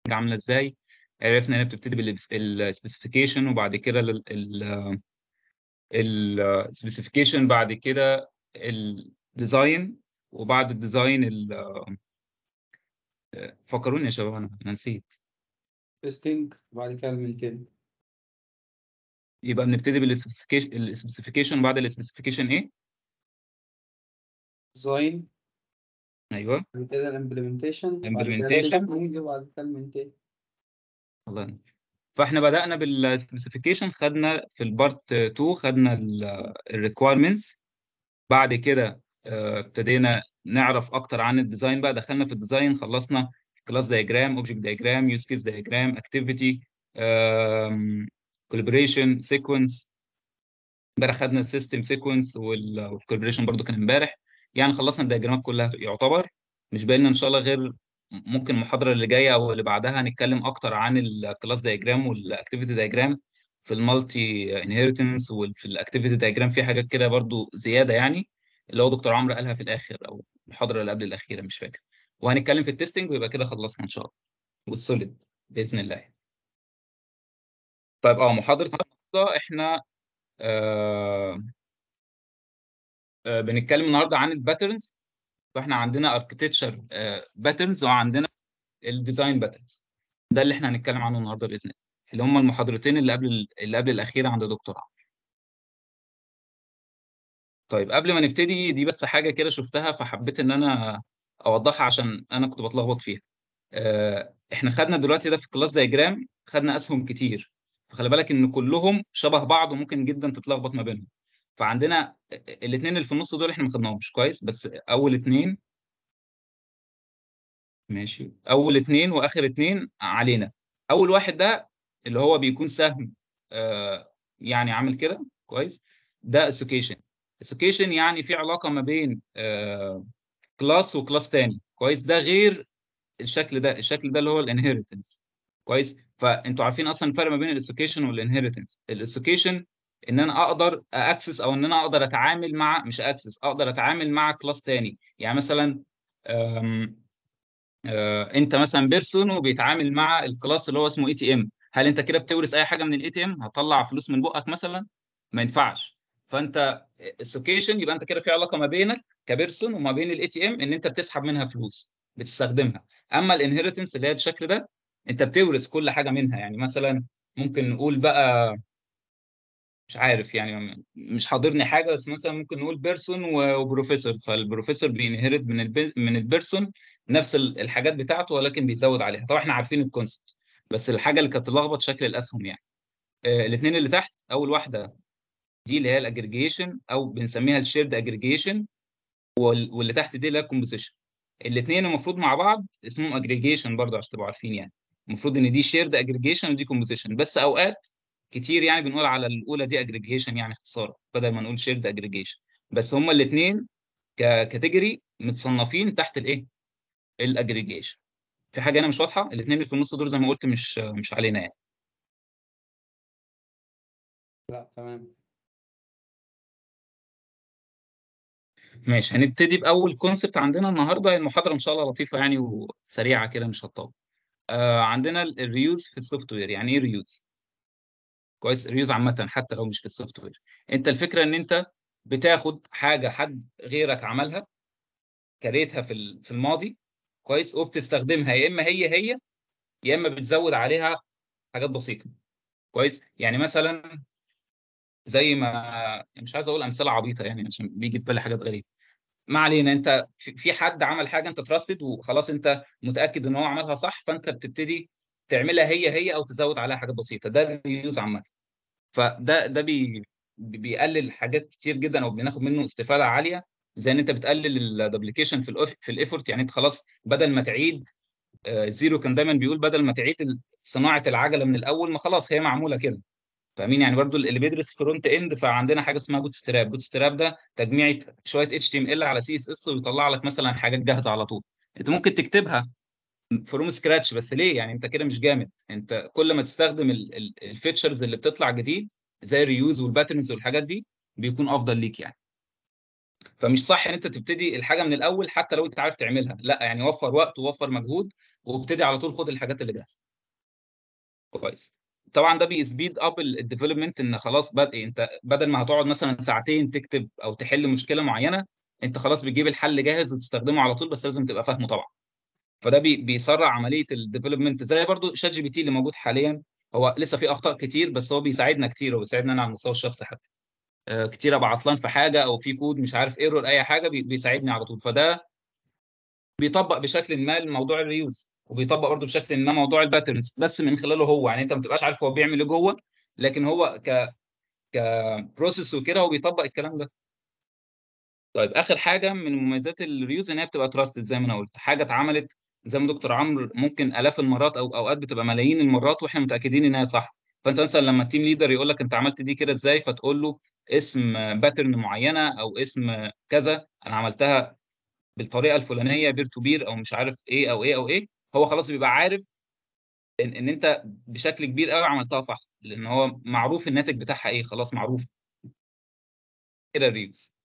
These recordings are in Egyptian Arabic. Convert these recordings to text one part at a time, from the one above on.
عامله ازاي عرفنا انها بتبتدي بالسبيسيفيكيشن وبعد كده ال السبيسيفيكيشن بعد كده الديزاين وبعد الديزاين ال فكروني يا شباب انا أنا نسيت تيستنج وبعد كده المينتين يبقى بنبتدي بالسبيسيفيكيشن السبيسيفيكيشن بعد السبيسيفيكيشن ايه ديزاين ايوه بعد كده الامبلمنتيشن بعد كده Implementation. التستنج وبعد كده المينتين الله ينور. فاحنا بدأنا بالسبيسيفيكيشن خدنا في البارت 2 خدنا الريكويرمنتس بعد كده آه، ابتدينا نعرف اكتر عن الديزاين بقى دخلنا في الديزاين خلصنا كلاس دايجرام اوبجكت دايجرام يوز كيس دايجرام اكتيفيتي كولابريشن سيكونس امبارح خدنا السيستم سيكونس والكولابريشن برضو كان امبارح يعني خلصنا الدياجرامات كلها يعتبر مش باقي لنا ان شاء الله غير ممكن المحاضره اللي جايه او اللي بعدها هنتكلم اكتر عن الكلاس دايجرام والاكتيفيتي دايجرام في المالتي انهيرتنس وفي الاكتيفيتي دايجرام في حاجات كده برضو زياده يعني اللي هو دكتور عمرو قالها في الاخر او المحاضره اللي قبل الاخيره مش فاكر وهنتكلم في التستنج ويبقى كده خلصنا ان شاء الله والسوليد باذن الله طيب اه محاضره النهارده احنا آه آه بنتكلم النهارده عن الباترنز فاحنا عندنا اركتكتشر باترنز وعندنا الديزاين باترنز ده اللي احنا هنتكلم عنه النهارده باذن الله اللي هم المحاضرتين اللي قبل اللي قبل الاخيره عند دكتور عمرو طيب قبل ما نبتدي دي بس حاجه كده شفتها فحبيت ان انا اوضحها عشان انا كنت بتلخبط فيها آه، احنا خدنا دلوقتي ده في الكلاس دايجرام خدنا اسهم كتير فخلي بالك ان كلهم شبه بعض وممكن جدا تتلخبط ما بينهم فعندنا الاثنين اللي في النص دول احنا ما خدناهمش كويس بس اول اثنين ماشي اول اثنين واخر اثنين علينا اول واحد ده اللي هو بيكون سهم آه، يعني عامل كده كويس ده اسوكيشن اسوكيشن يعني في علاقه ما بين كلاس وكلاس تاني كويس ده غير الشكل ده الشكل ده اللي هو الانهيرتنس كويس فانتوا عارفين اصلا الفرق ما بين الاسوكيشن والانهيرتنس الاسوكيشن ان انا اقدر اكسس او ان انا اقدر اتعامل مع مش اكسس اقدر اتعامل مع كلاس تاني يعني مثلا أم آه، انت مثلا بيرسون وبيتعامل مع الكلاس اللي هو اسمه اي تي ام هل انت كده بتورث اي حاجه من الاي تي ام هتطلع فلوس من بقك مثلا ما ينفعش فانت السوكيشن يبقى انت كده في علاقه ما بينك كبيرسون وما بين الاي تي ام ان انت بتسحب منها فلوس بتستخدمها اما الانهيرتنس اللي هي الشكل ده انت بتورث كل حاجه منها يعني مثلا ممكن نقول بقى مش عارف يعني مش حاضرني حاجه بس مثلا ممكن نقول بيرسون وبروفيسور فالبروفيسور بينهرت من البي... من البيرسون نفس ال- الحاجات بتاعته ولكن بيزود عليها طبعا احنا عارفين الكونسبت بس الحاجه اللي كانت تلخبط شكل الاسهم يعني الاثنين اللي تحت اول واحده دي اللي هي الاجريجيشن او بنسميها الشيرد اجريجيشن واللي تحت دي اللي هي الكومبوزيشن الاثنين المفروض مع بعض اسمهم اجريجيشن برضه عشان تبقوا عارفين يعني المفروض ان دي شيرد اجريجيشن ودي كومبوزيشن بس اوقات كتير يعني بنقول على الاولى دي اجريجيشن يعني اختصار بدل ما نقول شيرد اجريجيشن بس هما الاثنين ككاتيجوري متصنفين تحت الايه الاجريجيشن في حاجه هنا مش واضحه الاثنين اللي في النص دول زي ما قلت مش مش علينا يعني لا تمام ماشي هنبتدي باول كونسبت عندنا النهارده المحاضره ان شاء الله لطيفه يعني وسريعه كده مش هتطول آه عندنا الريوز في السوفت وير يعني ايه ريوز كويس ريوز عامه حتى لو مش في السوفت وير انت الفكره ان انت بتاخد حاجه حد غيرك عملها كريتها في ال- في الماضي كويس وبتستخدمها يا اما هي هي يا اما بتزود عليها حاجات بسيطه كويس يعني مثلا زي ما مش عايز اقول امثله عبيطه يعني عشان بيجي في بالي حاجات غريبه ما علينا انت في في حد عمل حاجه انت تراستد وخلاص انت متاكد ان هو عملها صح فانت بتبتدي تعملها هي هي او تزود عليها حاجات بسيطه ده الريوز عامه فده ده بي بيقلل حاجات كتير جدا او بناخد منه استفاده عاليه زي ان انت بتقلل الدبليكيشن في الأف- في الايفورت يعني انت خلاص بدل ما تعيد آه، زيرو كان دايما بيقول بدل ما تعيد ال- صناعه العجله من الاول ما خلاص هي معموله كده فاهمين يعني برضو اللي بيدرس فرونت اند فعندنا حاجه اسمها بوت ستراب بوت ستراب ده تجميع شويه اتش تي ام ال على سي اس اس ويطلع لك مثلا حاجات جاهزه على طول انت ممكن تكتبها فروم سكراتش بس ليه يعني انت كده مش جامد انت كل ما تستخدم الفيتشرز اللي بتطلع جديد زي الريوز والباترنز والحاجات دي بيكون افضل ليك يعني فمش صح ان انت تبتدي الحاجه من الاول حتى لو انت عارف تعملها لا يعني وفر وقت ووفر مجهود وابتدي على طول خد الحاجات اللي جاهزه كويس طبعا ده بيسبيد اب الديفلوبمنت ان خلاص بد... انت بدل ما هتقعد مثلا ساعتين تكتب او تحل مشكله معينه انت خلاص بتجيب الحل جاهز وتستخدمه على طول بس لازم تبقى فاهمه طبعا فده بي... بيسرع عمليه الديفلوبمنت زي برضو شات جي بي تي اللي موجود حاليا هو لسه في اخطاء كتير بس هو بيساعدنا كتير وبيساعدنا انا على المستوى الشخصي حتى آه، كتير ابقى عطلان في حاجه او في كود مش عارف ايرور اي حاجه بي... بيساعدني على طول فده بيطبق بشكل ما موضوع الريوز وبيطبق برضه بشكل ما موضوع الباترنز بس من خلاله هو يعني انت ما تبقاش عارف هو بيعمل ايه جوه لكن هو ك كبروسيس وكده هو بيطبق الكلام ده طيب اخر حاجه من مميزات الريوز ان هي بتبقى تراست زي ما انا قلت حاجه اتعملت زي ما دكتور عمرو ممكن الاف المرات او اوقات بتبقى ملايين المرات واحنا متاكدين ان هي صح فانت مثلا لما التيم ليدر يقول لك انت عملت دي كده ازاي فتقول له اسم باترن معينه او اسم كذا انا عملتها بالطريقه الفلانيه بير تو بير او مش عارف ايه او ايه او ايه هو خلاص بيبقى عارف ان, إن انت بشكل كبير قوي عملتها صح لان هو معروف الناتج بتاعها ايه خلاص معروف كده الريوز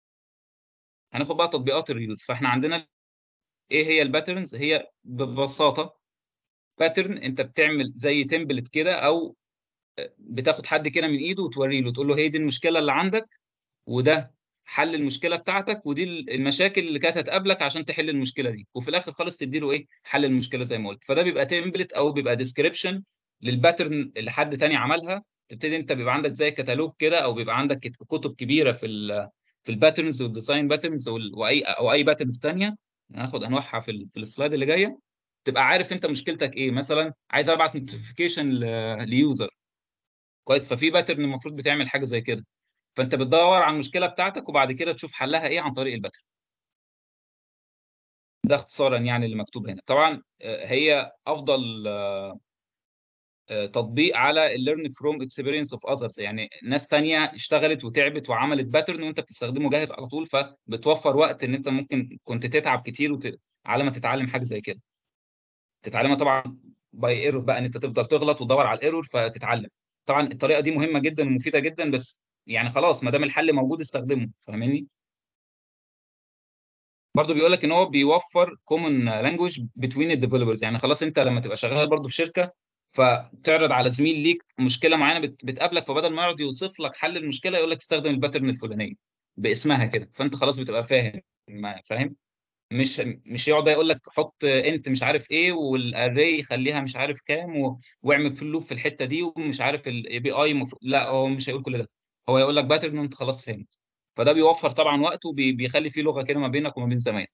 هناخد بقى تطبيقات الريوز فاحنا عندنا ايه هي الباترنز هي ببساطه باترن انت بتعمل زي تمبلت كده او بتاخد حد كده من ايده وتوري له تقول له هي دي المشكله اللي عندك وده حل المشكله بتاعتك ودي المشاكل اللي كانت هتقابلك عشان تحل المشكله دي وفي الاخر خالص تدي له ايه حل المشكله زي ما قلت فده بيبقى تمبلت او بيبقى ديسكريبشن للباترن اللي حد تاني عملها تبتدي انت بيبقى عندك زي كتالوج كده او بيبقى عندك كتب كبيره في ال في الباترنز والديزاين باترنز واي او اي باترنز ثانيه هناخد انواعها في ال في السلايد اللي جايه تبقى عارف انت مشكلتك ايه مثلا عايز ابعت نوتيفيكيشن ليوزر كويس ففي باترن المفروض بتعمل حاجه زي كده فانت بتدور على المشكله بتاعتك وبعد كده تشوف حلها ايه عن طريق الباترن ده اختصارا يعني اللي مكتوب هنا طبعا هي افضل تطبيق على الليرن فروم اكسبيرينس اوف اذرز يعني ناس تانية اشتغلت وتعبت وعملت باترن وانت بتستخدمه جاهز على طول فبتوفر وقت ان انت ممكن كنت تتعب كتير وت... على ما تتعلم حاجه زي كده تتعلمها طبعا باي ايرور بقى ان انت تفضل تغلط وتدور على الايرور فتتعلم طبعا الطريقه دي مهمه جدا ومفيده جدا بس يعني خلاص ما دام الحل موجود استخدمه فاهمني برضه بيقول لك ان هو بيوفر كومن لانجوج بتوين الديفلوبرز يعني خلاص انت لما تبقى شغال برضه في شركه فتعرض على زميل ليك مشكله معينه بت... بتقابلك فبدل ما يقعد يوصف لك حل المشكله يقول لك استخدم الباترن الفلانيه باسمها كده فانت خلاص بتبقى فاهم فاهم مش مش يقعد يقول لك حط انت مش عارف ايه والاري خليها مش عارف كام و... واعمل في اللوب في الحته دي ومش عارف الاي بي اي مف... لا هو مش هيقول كل ده هو يقول لك باترن وانت خلاص فهمت فده بيوفر طبعا وقت وبيخلي فيه لغه كده ما بينك وما بين زمايلك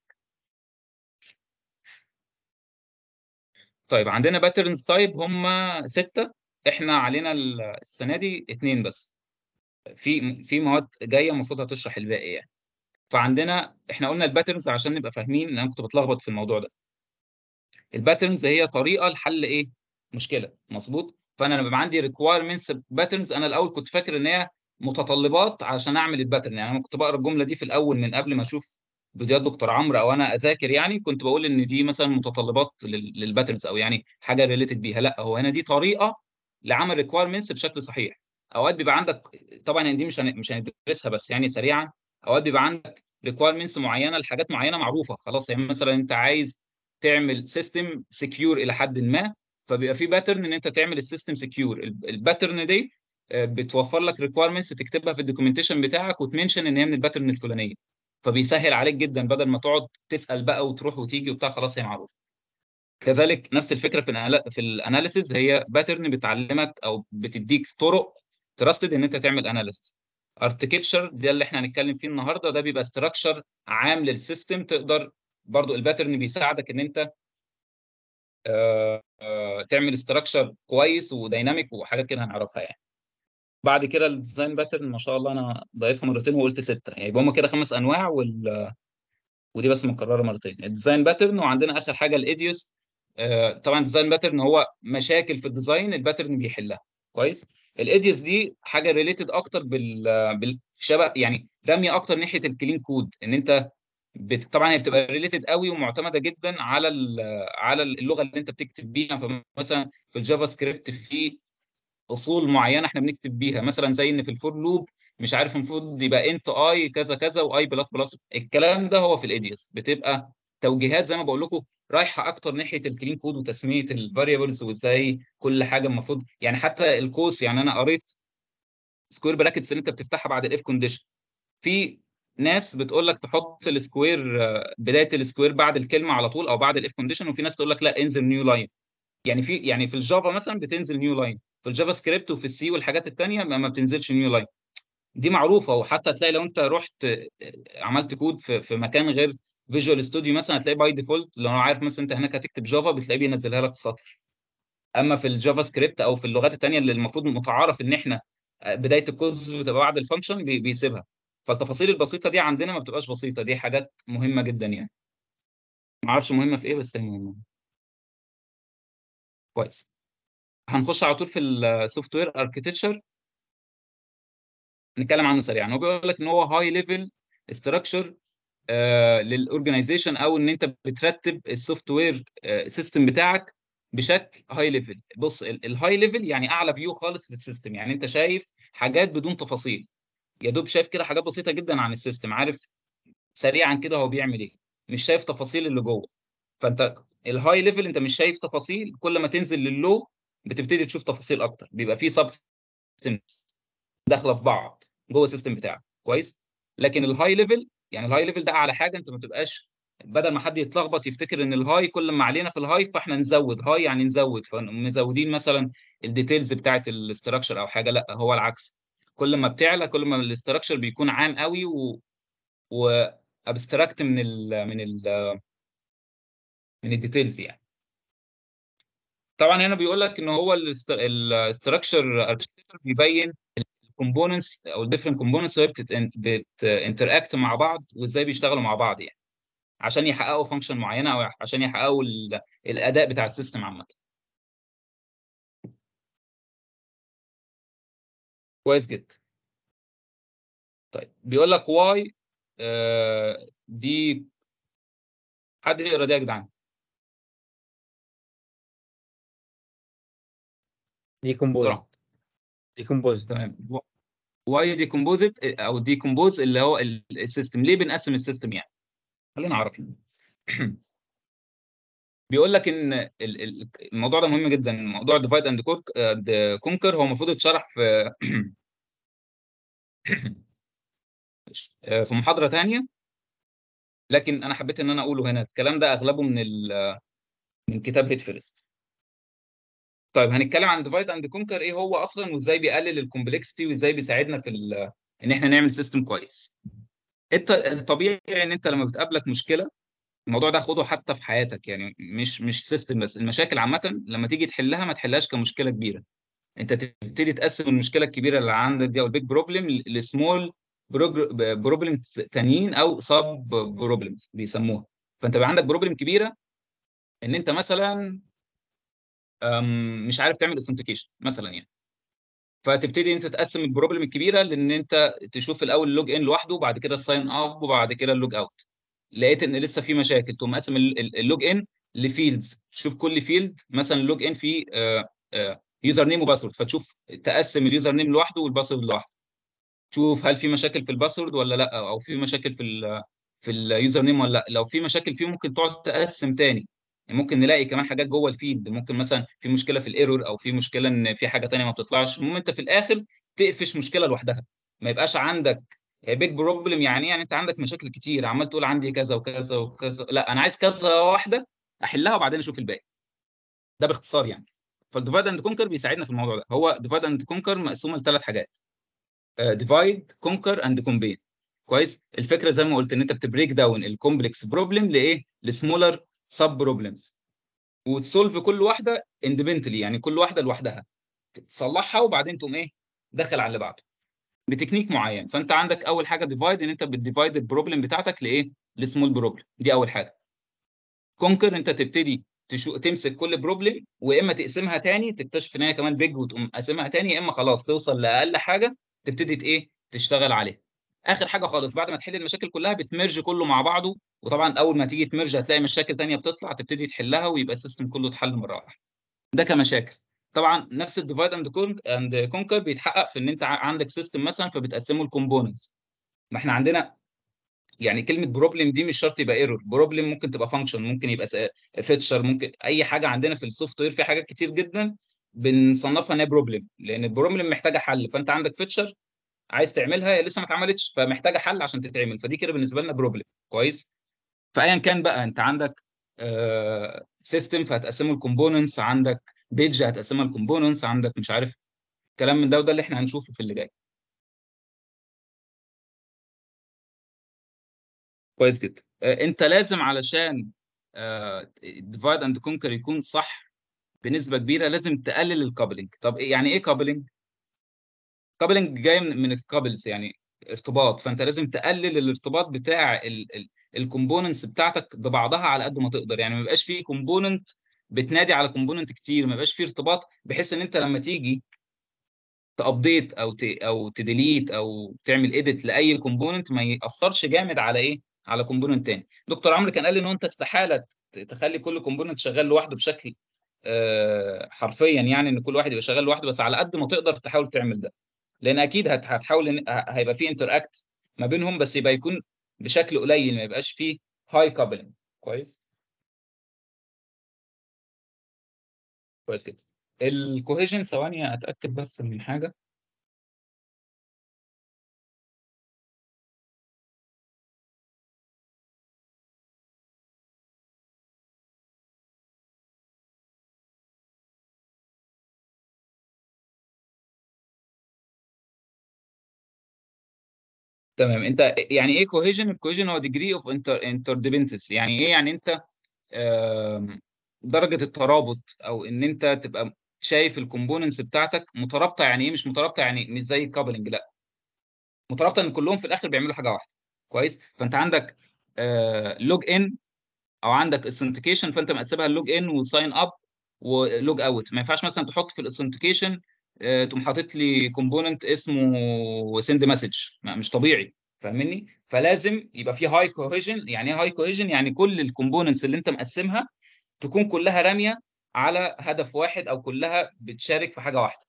طيب عندنا باترنز تايب هم ستة احنا علينا السنه دي اثنين بس في في مواد جايه المفروض هتشرح الباقي يعني فعندنا احنا قلنا الباترنز عشان نبقى فاهمين لان انا كنت بتلخبط في الموضوع ده الباترنز هي طريقه لحل ايه مشكله مظبوط فانا لما عندي ريكوايرمنتس باترنز انا الاول كنت فاكر ان هي متطلبات عشان اعمل الباترن يعني انا كنت بقرا الجمله دي في الاول من قبل ما اشوف فيديوهات دكتور عمرو او انا اذاكر يعني كنت بقول ان دي مثلا متطلبات للباترنز او يعني حاجه ريليتد بيها لا هو هنا دي طريقه لعمل ريكوايرمنتس بشكل صحيح اوقات بيبقى عندك طبعا دي مش مش هندرسها بس يعني سريعا اوقات بيبقى عندك ريكوايرمنتس معينه لحاجات معينه معروفه خلاص يعني مثلا انت عايز تعمل سيستم سكيور الى حد ما فبيبقى في باترن ان انت تعمل السيستم سكيور الباترن دي بتوفر لك ريكوايرمنتس تكتبها في الدوكيومنتيشن بتاعك وتمنشن ان هي من الباترن الفلانيه فبيسهل عليك جدا بدل ما تقعد تسال بقى وتروح وتيجي وبتاع خلاص هي معروفه كذلك نفس الفكره في في الاناليسيز هي باترن بتعلمك او بتديك طرق تراستد ان انت تعمل اناليسيز ارتكتشر ده اللي احنا هنتكلم فيه النهارده ده بيبقى استراكشر عام للسيستم تقدر برضو الباترن بيساعدك ان انت آآ آآ تعمل استراكشر كويس وديناميك وحاجات كده هنعرفها يعني بعد كده الديزاين باترن ما شاء الله انا ضايفها مرتين وقلت سته يعني يبقى هم كده خمس انواع وال ودي بس مكرره مرتين الديزاين باترن وعندنا اخر حاجه الايديوس آه طبعا الديزاين باترن هو مشاكل في الديزاين الباترن بيحلها كويس الايديوس دي حاجه ريليتد اكتر بال بالشبه يعني راميه اكتر ناحيه الكلين كود ان انت بت... طبعا هي بتبقى ريليتد قوي ومعتمده جدا على ال... على اللغه اللي انت بتكتب بيها فمثلا في الجافا سكريبت في اصول معينه احنا بنكتب بيها مثلا زي ان في الفور لوب مش عارف المفروض يبقى انت اي كذا كذا واي بلس بلس الكلام ده هو في الايديوس بتبقى توجيهات زي ما بقول لكم رايحه اكتر ناحيه الكلين كود وتسميه الفاريبلز وازاي كل حاجه المفروض يعني حتى القوس يعني انا قريت سكوير براكتس اللي انت بتفتحها بعد الاف كونديشن في ناس بتقول لك تحط السكوير آه، بدايه السكوير بعد الكلمه على طول او بعد الاف كونديشن وفي ناس تقول لك لا انزل نيو لاين يعني في يعني في الجافا مثلا بتنزل نيو لاين في الجافا سكريبت وفي السي والحاجات الثانيه ما ما بتنزلش نيو لاين دي معروفه وحتى تلاقي لو انت رحت آه، عملت كود في في مكان غير فيجوال ستوديو مثلا هتلاقي باي ديفولت لو عارف مثلا انت هناك هتكتب جافا بتلاقيه بينزلها لك سطر اما في الجافا سكريبت او في اللغات الثانيه اللي المفروض متعارف ان احنا آه، بدايه الكود بتبقى بعد الفانكشن بي- بيسيبها فالتفاصيل البسيطه دي عندنا ما بتبقاش بسيطه دي حاجات مهمه جدا يعني ما اعرفش مهمه في ايه بس هي مهمه كويس هنخش على طول في السوفت وير اركتشر نتكلم عنه سريعا هو بيقول لك ان هو هاي ليفل ستراكشر للاورجنايزيشن او ان انت بترتب السوفت وير سيستم بتاعك بشكل هاي ليفل بص الهاي ليفل يعني اعلى فيو خالص للسيستم يعني انت شايف حاجات بدون تفاصيل يا دوب شايف كده حاجات بسيطه جدا عن السيستم عارف سريعا كده هو بيعمل ايه مش شايف تفاصيل اللي جوه فانت الهاي ليفل انت مش شايف تفاصيل كل ما تنزل لللو بتبتدي تشوف تفاصيل اكتر بيبقى في سب سيستمز داخله في بعض جوه السيستم بتاعك كويس لكن الهاي ليفل يعني الهاي ليفل ده اعلى حاجه انت ما تبقاش بدل ما حد يتلخبط يفتكر ان الهاي كل ما علينا في الهاي فاحنا نزود هاي يعني نزود فمزودين مثلا الديتيلز بتاعت الاستراكشر او حاجه لا هو العكس كل ما بتعلى كل ما الاستراكشر بيكون عام قوي و وابستراكت من ال من ال من الديتيلز يعني طبعا هنا بيقول لك ان هو الاستراكشر اركتشر بيبين الكومبوننتس او الديفرنت كومبوننتس اللي بتنتراكت مع بعض وازاي بيشتغلوا مع بعض يعني عشان يحققوا فانكشن معينه او عشان يحققوا ال- الاداء بتاع السيستم عامه كويس جدا طيب بيقول لك واي دي حد يقرا دي يا جدعان ديكومبوز بسرعه ديكومبوز تمام واي ديكومبوزيت او ديكومبوز اللي هو ال- السيستم ليه بنقسم السيستم يعني خلينا عرفي بيقول لك ان ال- ال- الموضوع ده مهم جدا موضوع ديفايد اند كونكر هو المفروض يتشرح في في محاضره ثانيه لكن انا حبيت ان انا اقوله هنا الكلام ده اغلبه من ال- من كتاب هيت فيرست طيب هنتكلم عن ديفايد اند كونكر ايه هو اصلا وازاي بيقلل الكومبلكسيتي وازاي بيساعدنا في ال- ان احنا نعمل سيستم كويس الط- الطبيعي ان انت لما بتقابلك مشكله الموضوع ده خده حتى في حياتك يعني مش مش سيستم بس المشاكل عامه لما تيجي تحلها ما تحلهاش كمشكله كبيره انت تبتدي تقسم المشكله الكبيره اللي عندك دي او البيج بروبلم لسمول بروبلم تانيين او سب بروبلمز بيسموها فانت بقى عندك بروبلم كبيره ان انت مثلا أم، مش عارف تعمل اوثنتيكيشن مثلا يعني فتبتدي انت تقسم البروبلم الكبيره لان انت تشوف الاول اللوج ان لوحده وبعد كده الساين اب وبعد كده اللوج اوت لقيت ان لسه في مشاكل تقوم قاسم اللوج ان لفيلدز تشوف كل فيلد مثلا اللوج ان فيه يوزر نيم وباسورد فتشوف تقسم اليوزر نيم لوحده والباسورد لوحده تشوف هل في مشاكل في الباسورد ولا لا او في مشاكل في ال في اليوزر نيم ولا لا لو في مشاكل فيه ممكن تقعد تقسم تاني يعني ممكن نلاقي كمان حاجات جوه الفيلد ممكن مثلا في مشكله في الايرور او في مشكله ان في حاجه تانيه ما بتطلعش المهم انت في الاخر تقفش مشكله لوحدها ما يبقاش عندك بيج بروبلم يعني يعني انت عندك مشاكل كتير عمال تقول عندي كذا وكذا وكذا لا انا عايز كذا واحده احلها وبعدين اشوف الباقي ده باختصار يعني فالديفايد اند كونكر بيساعدنا في الموضوع ده هو ديفايد اند كونكر مقسومه لثلاث حاجات ديفايد كونكر اند كومبين كويس الفكره زي ما قلت ان انت بتبريك داون الكومبلكس بروبلم لايه لسمولر سب بروبلمز وتسولف كل واحده اندبنتلي يعني كل واحده لوحدها تصلحها وبعدين تقوم ايه داخل على اللي بعده بتكنيك معين فانت عندك اول حاجه ديفايد ان انت بتديفايد البروبلم بتاعتك لايه لسمول بروبلم دي اول حاجه كونكر انت تبتدي تشو... تمسك كل بروبلم واما تقسمها تاني تكتشف ان هي كمان بيج وتقوم قاسمها تاني يا اما خلاص توصل لاقل حاجه تبتدي ايه تشتغل عليها اخر حاجه خالص بعد ما تحل المشاكل كلها بتمرج كله مع بعضه وطبعا اول ما تيجي تمرج هتلاقي مشاكل تانية بتطلع تبتدي تحلها ويبقى السيستم كله اتحل مره واحده ده كمشاكل طبعا نفس الديفايد اند اند كونكر بيتحقق في ان انت ع- عندك سيستم مثلا فبتقسمه لكومبوننتس ما احنا عندنا يعني كلمه بروبلم دي مش شرط يبقى ايرور بروبلم ممكن تبقى فانكشن ممكن يبقى فيتشر ممكن اي حاجه عندنا في السوفت وير في حاجات كتير جدا بنصنفها انها بروبلم لان البروبلم محتاجه حل فانت عندك فيتشر عايز تعملها هي لسه ما اتعملتش فمحتاجه حل عشان تتعمل فدي كده بالنسبه لنا بروبلم كويس فايا كان بقى انت عندك سيستم فهتقسمه لكومبوننتس عندك بيج هتقسمها لكومبوننتس عندك مش عارف كلام من ده وده اللي احنا هنشوفه في اللي جاي كويس جدا آه، انت لازم علشان ديفايد اند كونكر يكون صح بنسبه كبيره لازم تقلل الكابلنج طب إيه- يعني ايه كابلنج كابلنج جاي من من الكابلز يعني ارتباط فانت لازم تقلل الارتباط بتاع الكومبوننتس بتاعتك ببعضها على قد ما تقدر يعني ما يبقاش فيه كومبوننت بتنادي على كومبوننت كتير ما يبقاش فيه ارتباط بحيث ان انت لما تيجي تابديت او ت او تديليت او تعمل اديت لاي كومبوننت ما ياثرش جامد على ايه على كومبوننت تاني دكتور عمرو كان قال لي ان هو انت استحاله ت- تخلي كل كومبوننت شغال لوحده بشكل آه، حرفيا يعني ان كل واحد يبقى شغال لوحده بس على قد ما تقدر تحاول تعمل ده لان اكيد هت- هتحاول إن ه- هيبقى في انتر اكت ما بينهم بس يبقى يكون بشكل قليل ما يبقاش فيه هاي كابلنج كويس كويس كده الكوهيجن ثواني اتاكد بس من حاجه تمام انت يعني ايه كوهيجن الكوهيجن هو ديجري اوف انتر انترديبندنس يعني ايه يعني انت آم، درجه الترابط او ان انت تبقى شايف الكومبوننتس بتاعتك مترابطه يعني ايه مش مترابطه يعني مش زي الكابلنج لا مترابطه ان كلهم في الاخر بيعملوا حاجه واحده كويس فانت عندك لوج ان او عندك اثنتيكيشن فانت مقسمها لوج ان وساين اب ولوج اوت ما ينفعش مثلا تحط في الاثنتيكيشن تقوم حاطط لي كومبوننت اسمه سند مسج مش طبيعي فاهمني فلازم يبقى في هاي كوهيجن يعني ايه هاي كوهيجن يعني كل الكومبوننتس اللي انت مقسمها تكون كلها راميه على هدف واحد او كلها بتشارك في حاجه واحده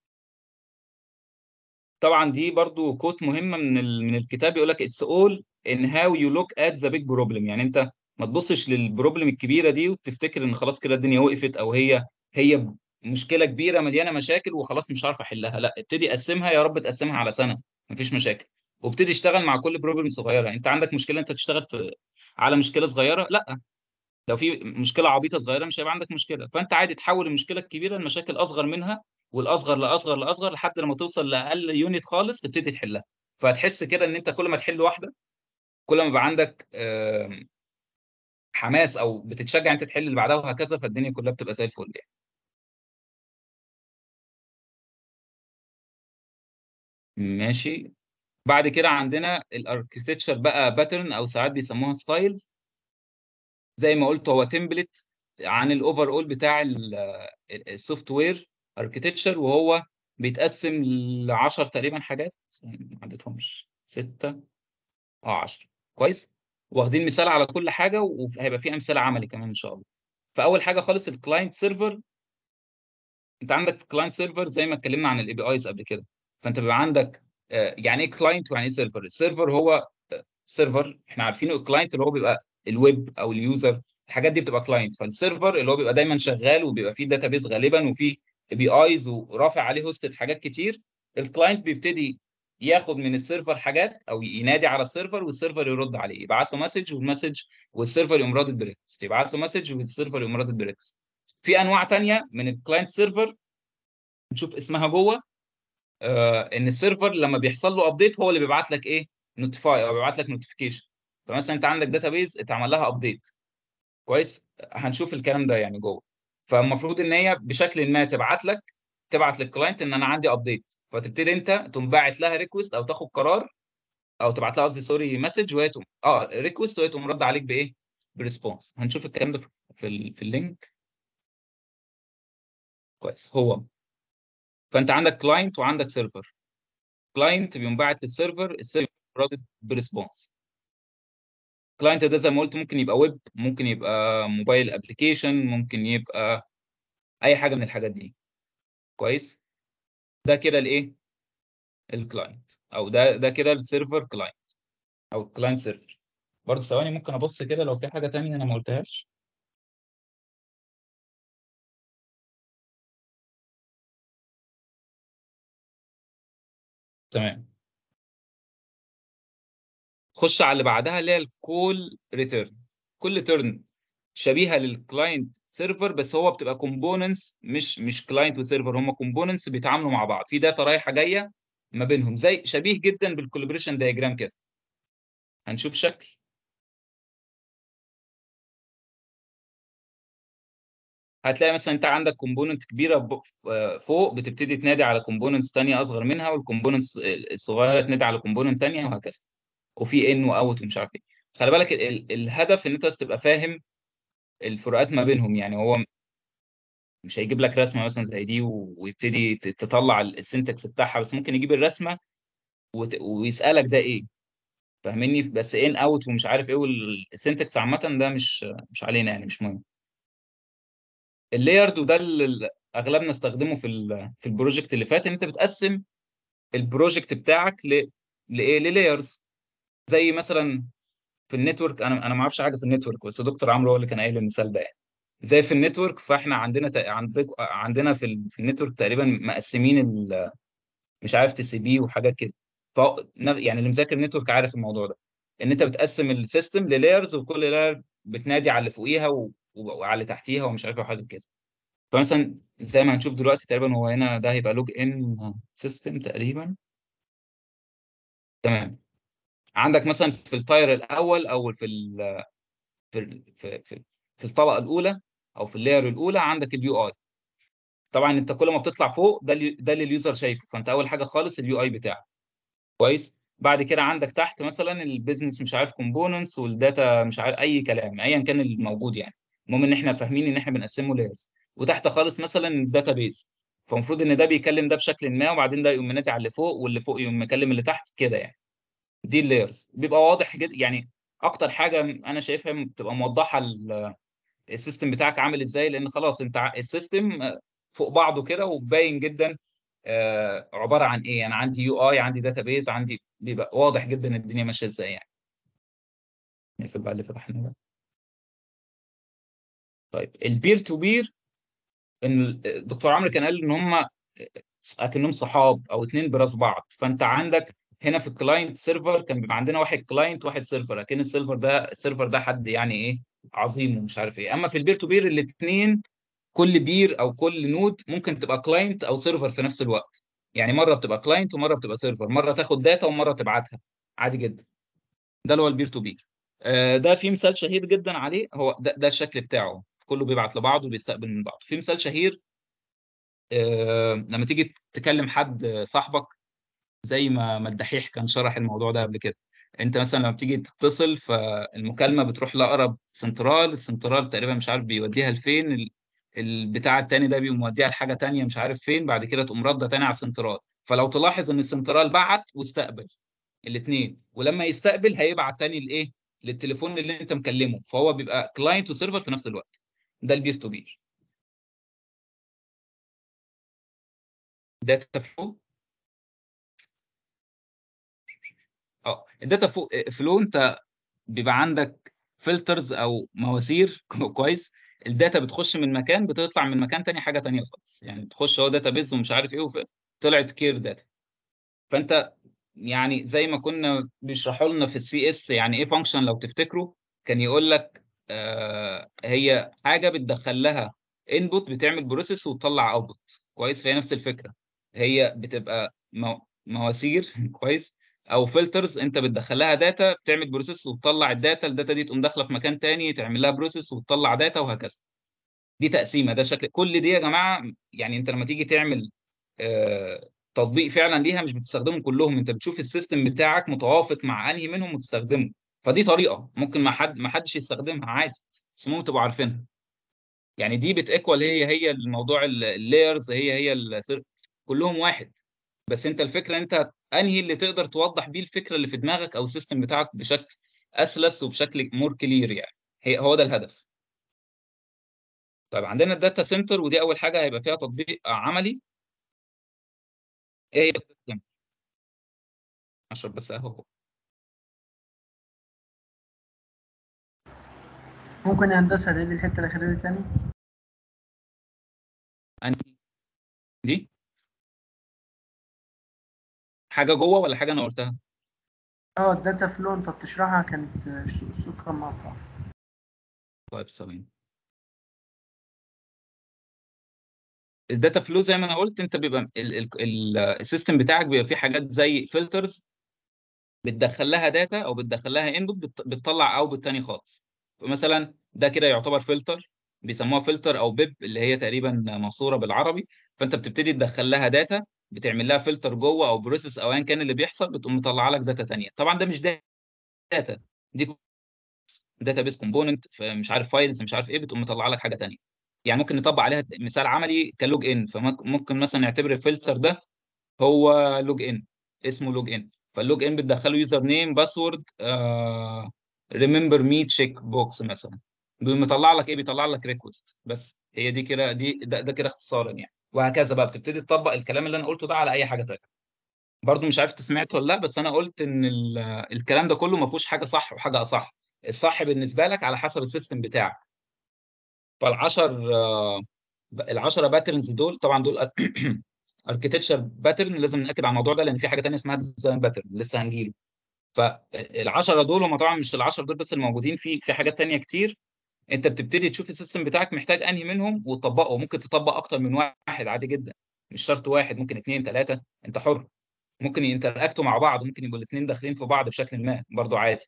طبعا دي برضو كوت مهمه من ال... من الكتاب يقول لك اتس اول ان هاو يو لوك ات ذا بيج بروبلم يعني انت ما تبصش للبروبلم الكبيره دي وتفتكر ان خلاص كده الدنيا وقفت او هي هي مشكله كبيره مليانه مشاكل وخلاص مش عارف احلها لا ابتدي قسمها يا رب تقسمها على سنه مفيش مشاكل وابتدي اشتغل مع كل بروبلم صغيره انت عندك مشكله انت تشتغل في على مشكله صغيره لا لو في مشكله عبيطه صغيره مش هيبقى عندك مشكله فانت عادي تحول المشكله الكبيره لمشاكل اصغر منها والاصغر لاصغر لاصغر لحد لما توصل لاقل يونت خالص تبتدي تحلها فهتحس كده ان انت كل ما تحل واحده كل ما يبقى عندك آم، حماس او بتتشجع انت تحل اللي بعدها وهكذا فالدنيا كلها بتبقى زي الفل يعني ماشي بعد كده عندنا الاركتكتشر بقى باترن او ساعات بيسموها ستايل زي ما قلت هو تمبلت عن الاوفر اول بتاع السوفت وير اركتكتشر وهو بيتقسم ل 10 تقريبا حاجات ما عدتهمش 6 اه 10 كويس واخدين مثال على كل حاجه وهيبقى في امثله عملي كمان ان شاء الله فاول حاجه خالص الكلاينت سيرفر انت عندك كلاينت سيرفر زي ما اتكلمنا عن الاي بي ايز قبل كده فانت بيبقى عندك آه، يعني ايه كلاينت ويعني ايه سيرفر السيرفر هو سيرفر احنا عارفينه الكلاينت اللي هو بيبقى الويب او اليوزر الحاجات دي بتبقى كلاينت فالسيرفر اللي هو بيبقى دايما شغال وبيبقى فيه داتابيز غالبا وفيه بي ايز ورافع عليه هوستد حاجات كتير الكلاينت بيبتدي ياخد من السيرفر حاجات او ينادي على السيرفر والسيرفر يرد عليه يبعت له مسج والمسج والسيرفر يقوم رادد بريكست يبعت له مسج والسيرفر يقوم رادد بريكست في انواع تانية من الكلاينت سيرفر نشوف اسمها جوه آه ان السيرفر لما بيحصل له ابديت هو اللي بيبعت لك ايه نوتيفاي او بيبعت لك نوتيفيكيشن فمثلا انت عندك داتابيز اتعمل لها ابديت كويس هنشوف الكلام ده يعني جوه فالمفروض ان هي بشكل ما تبعت لك تبعت للكلاينت ان انا عندي ابديت فتبتدي انت تقوم باعت لها ريكوست او تاخد قرار او تبعت لها قصدي سوري مسج وهي تقوم اه ريكوست وهي تقوم رد عليك بايه؟ بريسبونس هنشوف الكلام ده في في, ال... في اللينك كويس هو فانت عندك كلاينت وعندك سيرفر كلاينت بيقوم باعت للسيرفر السيرفر رادد بريسبونس كلاينت ده زي ما قلت ممكن يبقى ويب ممكن يبقى موبايل ابلكيشن ممكن يبقى اي حاجه من الحاجات دي كويس ده كده الايه الكلاينت او ده ده كده السيرفر كلاينت او الكلاينت سيرفر برضه ثواني ممكن ابص كده لو في حاجه تانية انا ما قلتهاش تمام خش على اللي بعدها اللي هي الكول ريتيرن كل تيرن شبيهه للكلاينت سيرفر بس هو بتبقى كومبوننتس مش مش كلاينت وسيرفر هم كومبوننتس بيتعاملوا مع بعض في داتا رايحه جايه ما بينهم زي شبيه جدا بالكولابريشن دايجرام كده هنشوف شكل هتلاقي مثلا انت عندك كومبوننت كبيره ب- آه، فوق بتبتدي تنادي على كومبوننتس ثانيه اصغر منها والكومبوننتس الصغيره تنادي على كومبوننت ثانيه وهكذا وفي ان واوت ومش عارف ايه خلي بالك ال- ال- الهدف ان انت بس تبقى فاهم الفروقات ما بينهم يعني هو مش هيجيب لك رسمه مثلا زي دي و- ويبتدي ت- تطلع السنتكس بتاعها بس ممكن يجيب الرسمه وت- ويسالك ده ايه فاهمني بس ان اوت ومش عارف ايه والسنتكس عامه ده مش مش علينا يعني مش مهم اللايرد وده اللي اغلبنا استخدمه في ال في البروجكت اللي فات ان انت بتقسم البروجكت بتاعك ل لايه للايرز زي مثلا في النتورك انا انا ما اعرفش حاجه في النتورك بس دكتور عمرو هو اللي كان قايل المثال ده يعني زي في النتورك فاحنا عندنا تق- عندك عندنا في ال- في النتورك تقريبا مقسمين ال- مش عارف تي سي بي وحاجات كده ف يعني اللي مذاكر النتورك عارف الموضوع ده ان انت بتقسم السيستم للايرز وكل لاير بتنادي على اللي فوقيها و- وعلى اللي تحتيها ومش عارف ايه وحاجه كده فمثلا زي ما هنشوف دلوقتي تقريبا هو هنا ده هيبقى لوج ان سيستم تقريبا تمام عندك مثلا في التاير الاول او في ال في ال في في, في الطبقه الاولى او في اللاير الاولى عندك اليو اي طبعا انت كل ما بتطلع فوق ده اللي ده اللي اليوزر شايفه فانت اول حاجه خالص اليو اي بتاعك كويس بعد كده عندك تحت مثلا البيزنس مش عارف كومبوننتس والداتا مش عارف اي كلام ايا كان الموجود يعني المهم ان احنا فاهمين ان احنا بنقسمه لايرز وتحت خالص مثلا الداتا بيز فالمفروض ان ده بيكلم ده بشكل ما وبعدين ده يقوم منادي على اللي فوق واللي فوق يقوم مكلم اللي تحت كده يعني دي اللايرز بيبقى واضح جدا يعني اكتر حاجه انا شايفها بتبقى موضحه ال- السيستم بتاعك عامل ازاي لان خلاص انت ع- السيستم آه، فوق بعضه كده وباين جدا آه، عباره عن ايه انا عندي يو اي عندي داتابيز عندي بيبقى واضح جدا الدنيا ماشيه ازاي يعني نقفل بقى اللي فتحنا ده طيب البير تو بير ان الدكتور عمرو كان قال ان هم اكنهم صحاب او اتنين براس بعض فانت عندك هنا في الكلاينت سيرفر كان بيبقى عندنا واحد كلاينت واحد سيرفر اكن السيرفر ده السيرفر ده حد يعني ايه عظيم ومش عارف ايه اما في البير تو بير الاثنين كل بير او كل نود ممكن تبقى كلاينت او سيرفر في نفس الوقت يعني مره بتبقى كلاينت ومره بتبقى سيرفر مره تاخد داتا ومره تبعتها عادي جدا ده اللي هو البير تو بير ده في مثال شهير جدا عليه هو ده, ده الشكل بتاعه كله بيبعت لبعض وبيستقبل من بعض في مثال شهير آه، لما تيجي تكلم حد صاحبك زي ما ما الدحيح كان شرح الموضوع ده قبل كده انت مثلا لما بتيجي تتصل فالمكالمه بتروح لاقرب سنترال السنترال تقريبا مش عارف بيوديها لفين ال- البتاع التاني ده بيقوم موديها لحاجه تانيه مش عارف فين بعد كده تقوم رده تاني على السنترال فلو تلاحظ ان السنترال بعت واستقبل الاثنين ولما يستقبل هيبعت تاني لايه للتليفون اللي انت مكلمه فهو بيبقى كلاينت وسيرفر في نفس الوقت ده البير تو بير داتا فلو اه الداتا فلو انت بيبقى عندك فلترز او مواسير كويس الداتا بتخش من مكان بتطلع من مكان تاني حاجه تانيه خالص يعني تخش هو داتا بيز ومش عارف ايه وف- طلعت كير داتا فانت يعني زي ما كنا بيشرحوا لنا في السي اس يعني ايه فانكشن لو تفتكروا كان يقول لك آه هي حاجه بتدخل لها انبوت بتعمل بروسيس وتطلع اوتبوت كويس فهي نفس الفكره هي بتبقى مو- مواسير كويس او فلترز انت بتدخل لها داتا بتعمل بروسيس وتطلع الداتا الداتا دي تقوم داخله في مكان تاني تعمل لها بروسيس وتطلع داتا وهكذا دي تقسيمه ده شكل كل دي يا جماعه يعني انت لما تيجي تعمل آه، تطبيق فعلا ليها مش بتستخدمهم كلهم انت بتشوف السيستم بتاعك متوافق مع انهي منهم وتستخدمه فدي طريقه ممكن ما حد ما حدش يستخدمها عادي بس ممكن تبقوا عارفينها يعني دي بتيكوال هي هي الموضوع اللايرز هي هي ال- كلهم واحد بس انت الفكره انت انهي اللي تقدر توضح بيه الفكره اللي في دماغك او السيستم بتاعك بشكل اسلس وبشكل مور كلير يعني هي هو ده الهدف طيب عندنا الداتا سنتر ودي اول حاجه هيبقى فيها تطبيق عملي ايه هي اشرب بس قهوه ممكن يا هندسة تعيد الحتة الأخيرة دي تاني؟ انت دي حاجه جوه ولا حاجه انا قلتها اه الداتا فلو انت بتشرحها كانت آه، الصوت كان مقطع طيب ثواني الداتا فلو زي ما انا قلت انت بيبقى السيستم بتاعك بيبقى فيه حاجات زي فلترز بتدخل لها داتا او بتدخل لها انبوت بتطلع اوتبوت تاني خالص فمثلا ده كده يعتبر فلتر بيسموها فلتر او بيب اللي هي تقريبا منصوره بالعربي فانت بتبتدي تدخل لها داتا بتعمل لها فلتر جوه او بروسيس او ايا كان اللي بيحصل بتقوم مطلع لك داتا تانيه طبعا ده مش داتا دي داتا بيس كومبوننت مش عارف فايلز مش عارف ايه بتقوم مطلع لك حاجه تانيه يعني ممكن نطبق عليها مثال عملي كلوج ان فممكن مثلا نعتبر الفلتر ده هو لوج ان اسمه لوج ان فاللوج ان بتدخله يوزر نيم باسورد ريمبر مي تشيك بوكس مثلا بيقوم مطلع لك ايه بيطلع لك ريكوست بس هي دي كده دي ده, ده كده اختصارا يعني وهكذا بقى بتبتدي تطبق الكلام اللي انا قلته ده على اي حاجه ثانيه برضو مش عارف انت سمعت ولا لا بس انا قلت ان ال- الكلام ده كله ما فيهوش حاجه صح وحاجه اصح الصح بالنسبه لك على حسب السيستم بتاعك فالعشر آه، العشرة باترنز دول طبعا دول اركتكتشر باترن لازم ناكد على الموضوع ده لان في حاجه ثانيه اسمها ديزاين باترن لسه هنجيله فالعشرة دول هم طبعا مش العشرة دول بس الموجودين في في حاجات تانية كتير انت بتبتدي تشوف السيستم بتاعك محتاج انهي منهم وتطبقه ممكن تطبق اكتر من واحد عادي جدا مش شرط واحد ممكن اثنين ثلاثه انت حر ممكن ينتراكتوا مع بعض ممكن يبقوا الاثنين داخلين في بعض بشكل ما برضو عادي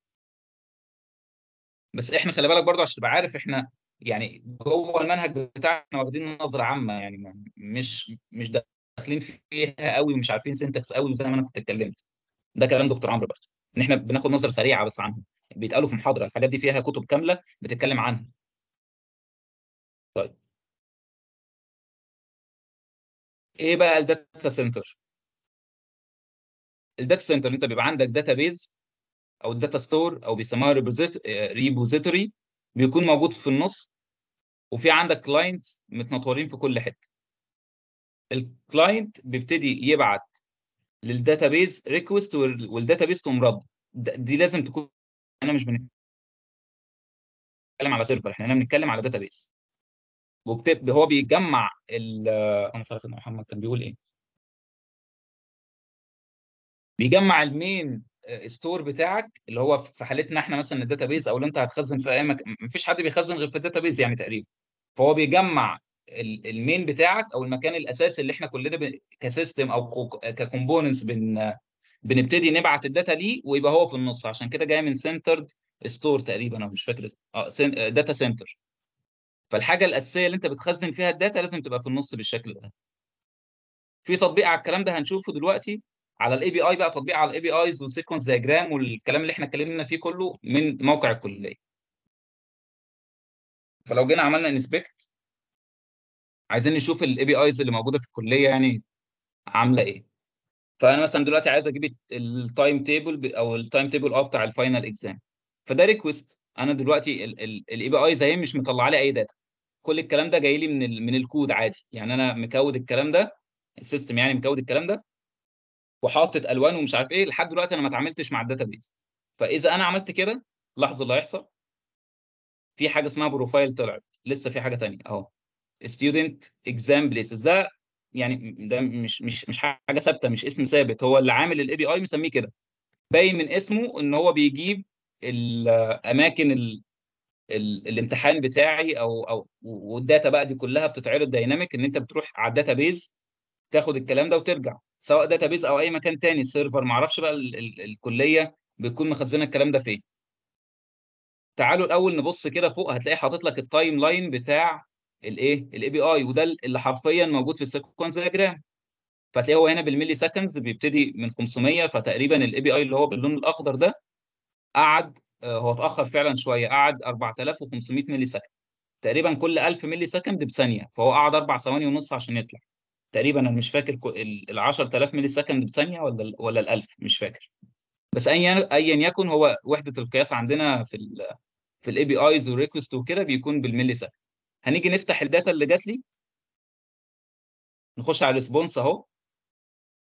بس احنا خلي بالك برضو عشان تبقى عارف احنا يعني جوه المنهج بتاعنا واخدين نظره عامه يعني ما- مش مش داخلين فيها قوي ومش عارفين سنتكس قوي زي ما انا كنت اتكلمت ده كلام دكتور عمرو برضو ان احنا بناخد نظره سريعه بس عنهم بيتقالوا في محاضره الحاجات دي فيها كتب كامله بتتكلم عنها طيب ايه بقى الداتا سنتر الداتا سنتر انت بيبقى عندك داتا بيز او الداتا ستور او بيسموها ريبوزيتوري بيكون موجود في النص وفي عندك كلاينتس متنطورين في كل حته الكلاينت بيبتدي يبعت للداتابيز ريكوست والداتابيز تقوم رد د- دي لازم تكون انا مش بنتكلم على سيرفر احنا هنا بنتكلم على داتابيز وبتب... هو بيجمع ال انا مش عارف ان محمد كان بيقول ايه بيجمع المين ستور بتاعك اللي هو في حالتنا احنا مثلا الداتابيز او اللي انت هتخزن في اي مكان مفيش حد بيخزن غير في الداتابيز يعني تقريبا فهو بيجمع ال- المين بتاعك او المكان الاساسي اللي احنا كلنا ب... كسيستم او ككومبوننتس بن... بنبتدي نبعت الداتا ليه ويبقى هو في النص عشان كده جاي من سنترد ستور تقريبا انا مش فاكر اسمه. اه سن... داتا سنتر فالحاجه الاساسيه اللي انت بتخزن فيها الداتا لازم تبقى في النص بالشكل ده في تطبيق على الكلام ده هنشوفه دلوقتي على الاي بي اي بقى تطبيق على الاي بي ايز والسيكونس دياجرام والكلام اللي احنا اتكلمنا فيه كله من موقع الكليه فلو جينا عملنا انسبكت عايزين نشوف الاي بي ايز اللي موجوده في الكليه يعني عامله ايه فانا مثلا دلوقتي عايز اجيب التايم تيبل او التايم تيبل اه بتاع الفاينل اكزام فده ريكوست انا دلوقتي الاي بي اي زي مش مطلع لي اي داتا كل الكلام ده جاي لي من ال من الكود عادي يعني انا مكود الكلام ده السيستم يعني مكود الكلام ده وحاطط الوان ومش عارف ايه لحد دلوقتي انا ما اتعاملتش مع الداتابيز فاذا انا عملت كده لاحظوا اللي هيحصل في حاجه اسمها بروفايل طلعت لسه في حاجه ثانيه اهو ستودنت اكزام بليسز ده يعني ده مش مش مش حاجه ثابته مش اسم ثابت هو اللي عامل الاي بي اي مسميه كده باين من اسمه ان هو بيجيب الاماكن ال ال الامتحان بتاعي او او والداتا بقى دي كلها بتتعرض دايناميك ان انت بتروح على الداتا بيز تاخد الكلام ده وترجع سواء داتا بيز او اي مكان تاني سيرفر ما اعرفش بقى ال ال الكليه بتكون مخزنه الكلام ده فين تعالوا الاول نبص كده فوق هتلاقي حاطط لك التايم لاين بتاع الايه الاي بي اي وده اللي حرفيا موجود في السيكونس دياجرام فتلاقيه هو هنا بالملي سكندز بيبتدي من 500 فتقريبا الاي بي اي اللي هو باللون الاخضر ده قعد آه، هو اتاخر فعلا شويه قعد 4500 ملي سكند تقريبا كل 1000 ملي سكند بثانيه فهو قعد اربع ثواني ونص عشان يطلع تقريبا انا مش فاكر ال 10000 ملي سكند بثانيه ولا ال ولا ال 1000 مش فاكر بس ايا ايا يكن هو وحده القياس عندنا في ال في الاي بي ايز والريكوست وكده بيكون بالملي سكند هنيجي نفتح الداتا اللي جات لي نخش على الريسبونس اهو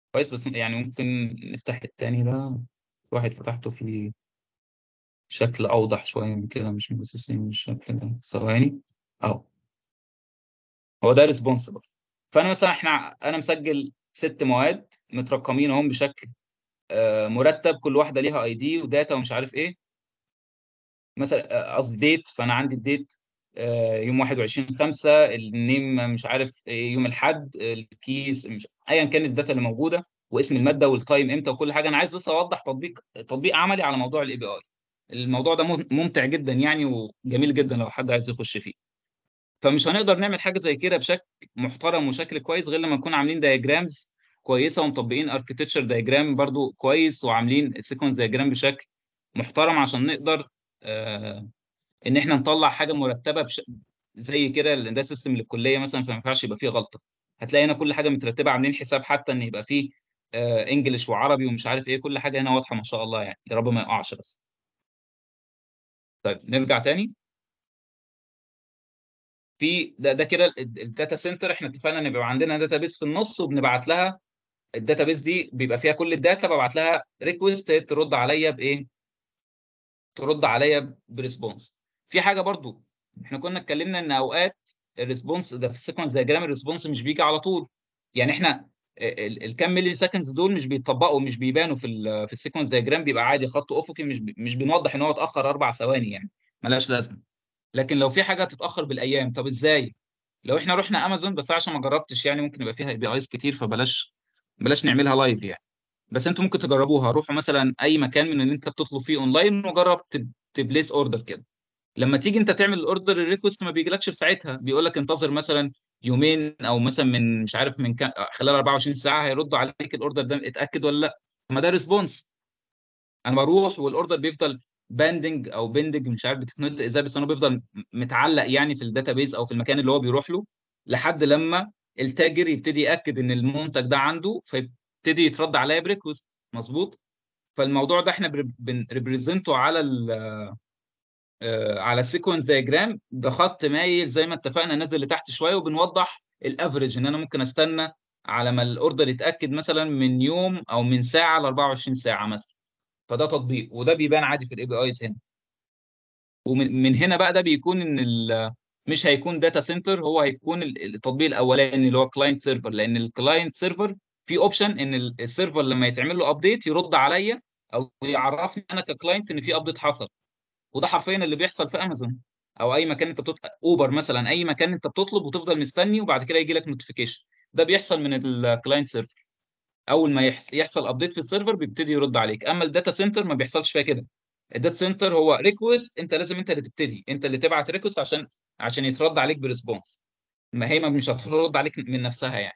كويس بس يعني ممكن نفتح التاني ده واحد فتحته في شكل اوضح شويه من كده مش مبسوطين بالشكل ده ثواني اهو هو ده ريسبونسبل فانا مثلا احنا انا مسجل ست مواد مترقمين اهم بشكل آه، مرتب كل واحده ليها اي دي وداتا ومش عارف ايه مثلا آه، قصدي ديت فانا عندي الديت آه، يوم 21 5 النيم مش عارف إيه، يوم الاحد الكيس مش ايا كان الداتا اللي موجوده واسم الماده والتايم امتى وكل حاجه انا عايز بس اوضح تطبيق تطبيق عملي على موضوع الاي بي اي الموضوع ده مم- ممتع جدا يعني وجميل جدا لو حد عايز يخش فيه فمش هنقدر نعمل حاجه زي كده بشكل محترم وشكل كويس غير لما نكون عاملين دايجرامز كويسه ومطبقين اركتكتشر دايجرام برضو كويس وعاملين سيكونس دايجرام بشكل محترم عشان نقدر آه ان احنا نطلع حاجه مرتبه بش... زي كده لان ده سيستم للكليه مثلا فما ينفعش يبقى فيه غلطه هتلاقي هنا كل حاجه مترتبه عاملين حساب حتى ان يبقى فيه آه انجلش وعربي ومش عارف ايه كل حاجه هنا واضحه ما شاء الله يعني يا رب ما يقعش بس طيب نرجع تاني في ده ده كده الداتا سنتر احنا اتفقنا ان بيبقى عندنا داتا بيس في النص وبنبعت لها الداتا بيس دي بيبقى فيها كل الداتا ببعت لها ريكوست ترد عليا بايه؟ ترد عليا بريسبونس في حاجه برضو احنا كنا اتكلمنا ان اوقات الريسبونس ده في السيكونس دياجرام الريسبونس مش بيجي على طول يعني احنا ال- الكام ملي سكندز دول مش بيتطبقوا مش بيبانوا في ال في السيكونس دياجرام بيبقى عادي خط افقي مش بي- مش بنوضح ان هو اتاخر اربع ثواني يعني ملهاش لازمه لكن لو في حاجه تتاخر بالايام طب ازاي؟ لو احنا رحنا امازون بس عشان ما جربتش يعني ممكن يبقى فيها اي بي ايز كتير فبلاش بلاش نعملها لايف يعني بس انتوا ممكن تجربوها روحوا مثلا اي مكان من اللي انت بتطلب فيه اونلاين وجرب تب- تبليس اوردر كده لما تيجي انت تعمل الاوردر الريكوست ما بيجيلكش في ساعتها بيقول لك انتظر مثلا يومين او مثلا من مش عارف من كام خلال 24 ساعه هيردوا عليك الاوردر ده اتاكد ولا لا ما ده ريسبونس انا بروح والاوردر بيفضل باندنج او بندنج مش عارف بتتنطق ازاي بس انا بيفضل متعلق يعني في الداتابيز او في المكان اللي هو بيروح له لحد لما التاجر يبتدي ياكد ان المنتج ده عنده فيبتدي يترد عليا بريكوست مظبوط فالموضوع ده احنا بنريبريزنته على ال آه، على السيكونس دايجرام بخط مايل زي ما اتفقنا نازل لتحت شويه وبنوضح الافريج ان انا ممكن استنى على ما الاوردر يتاكد مثلا من يوم او من ساعه ل 24 ساعه مثلا فده تطبيق وده بيبان عادي في الاي بي ايز هنا ومن من هنا بقى ده بيكون ان ال- مش هيكون داتا سنتر هو هيكون ال- التطبيق الاولاني اللي هو كلاينت سيرفر لان الكلاينت سيرفر في اوبشن ان ال- السيرفر لما يتعمل له ابديت يرد عليا او يعرفني انا ككلاينت ان في ابديت حصل وده حرفيا اللي بيحصل في امازون او اي مكان انت بتطلب اوبر مثلا اي مكان انت بتطلب وتفضل مستني وبعد كده يجي لك نوتيفيكيشن ده بيحصل من الكلاينت سيرفر اول ما يحصل, يحصل ابديت في السيرفر بيبتدي يرد عليك اما الداتا سنتر ما بيحصلش فيها كده الداتا سنتر هو ريكوست انت لازم انت اللي تبتدي انت اللي تبعت ريكوست عشان عشان يترد عليك بريسبونس ما هي ما مش هترد عليك من نفسها يعني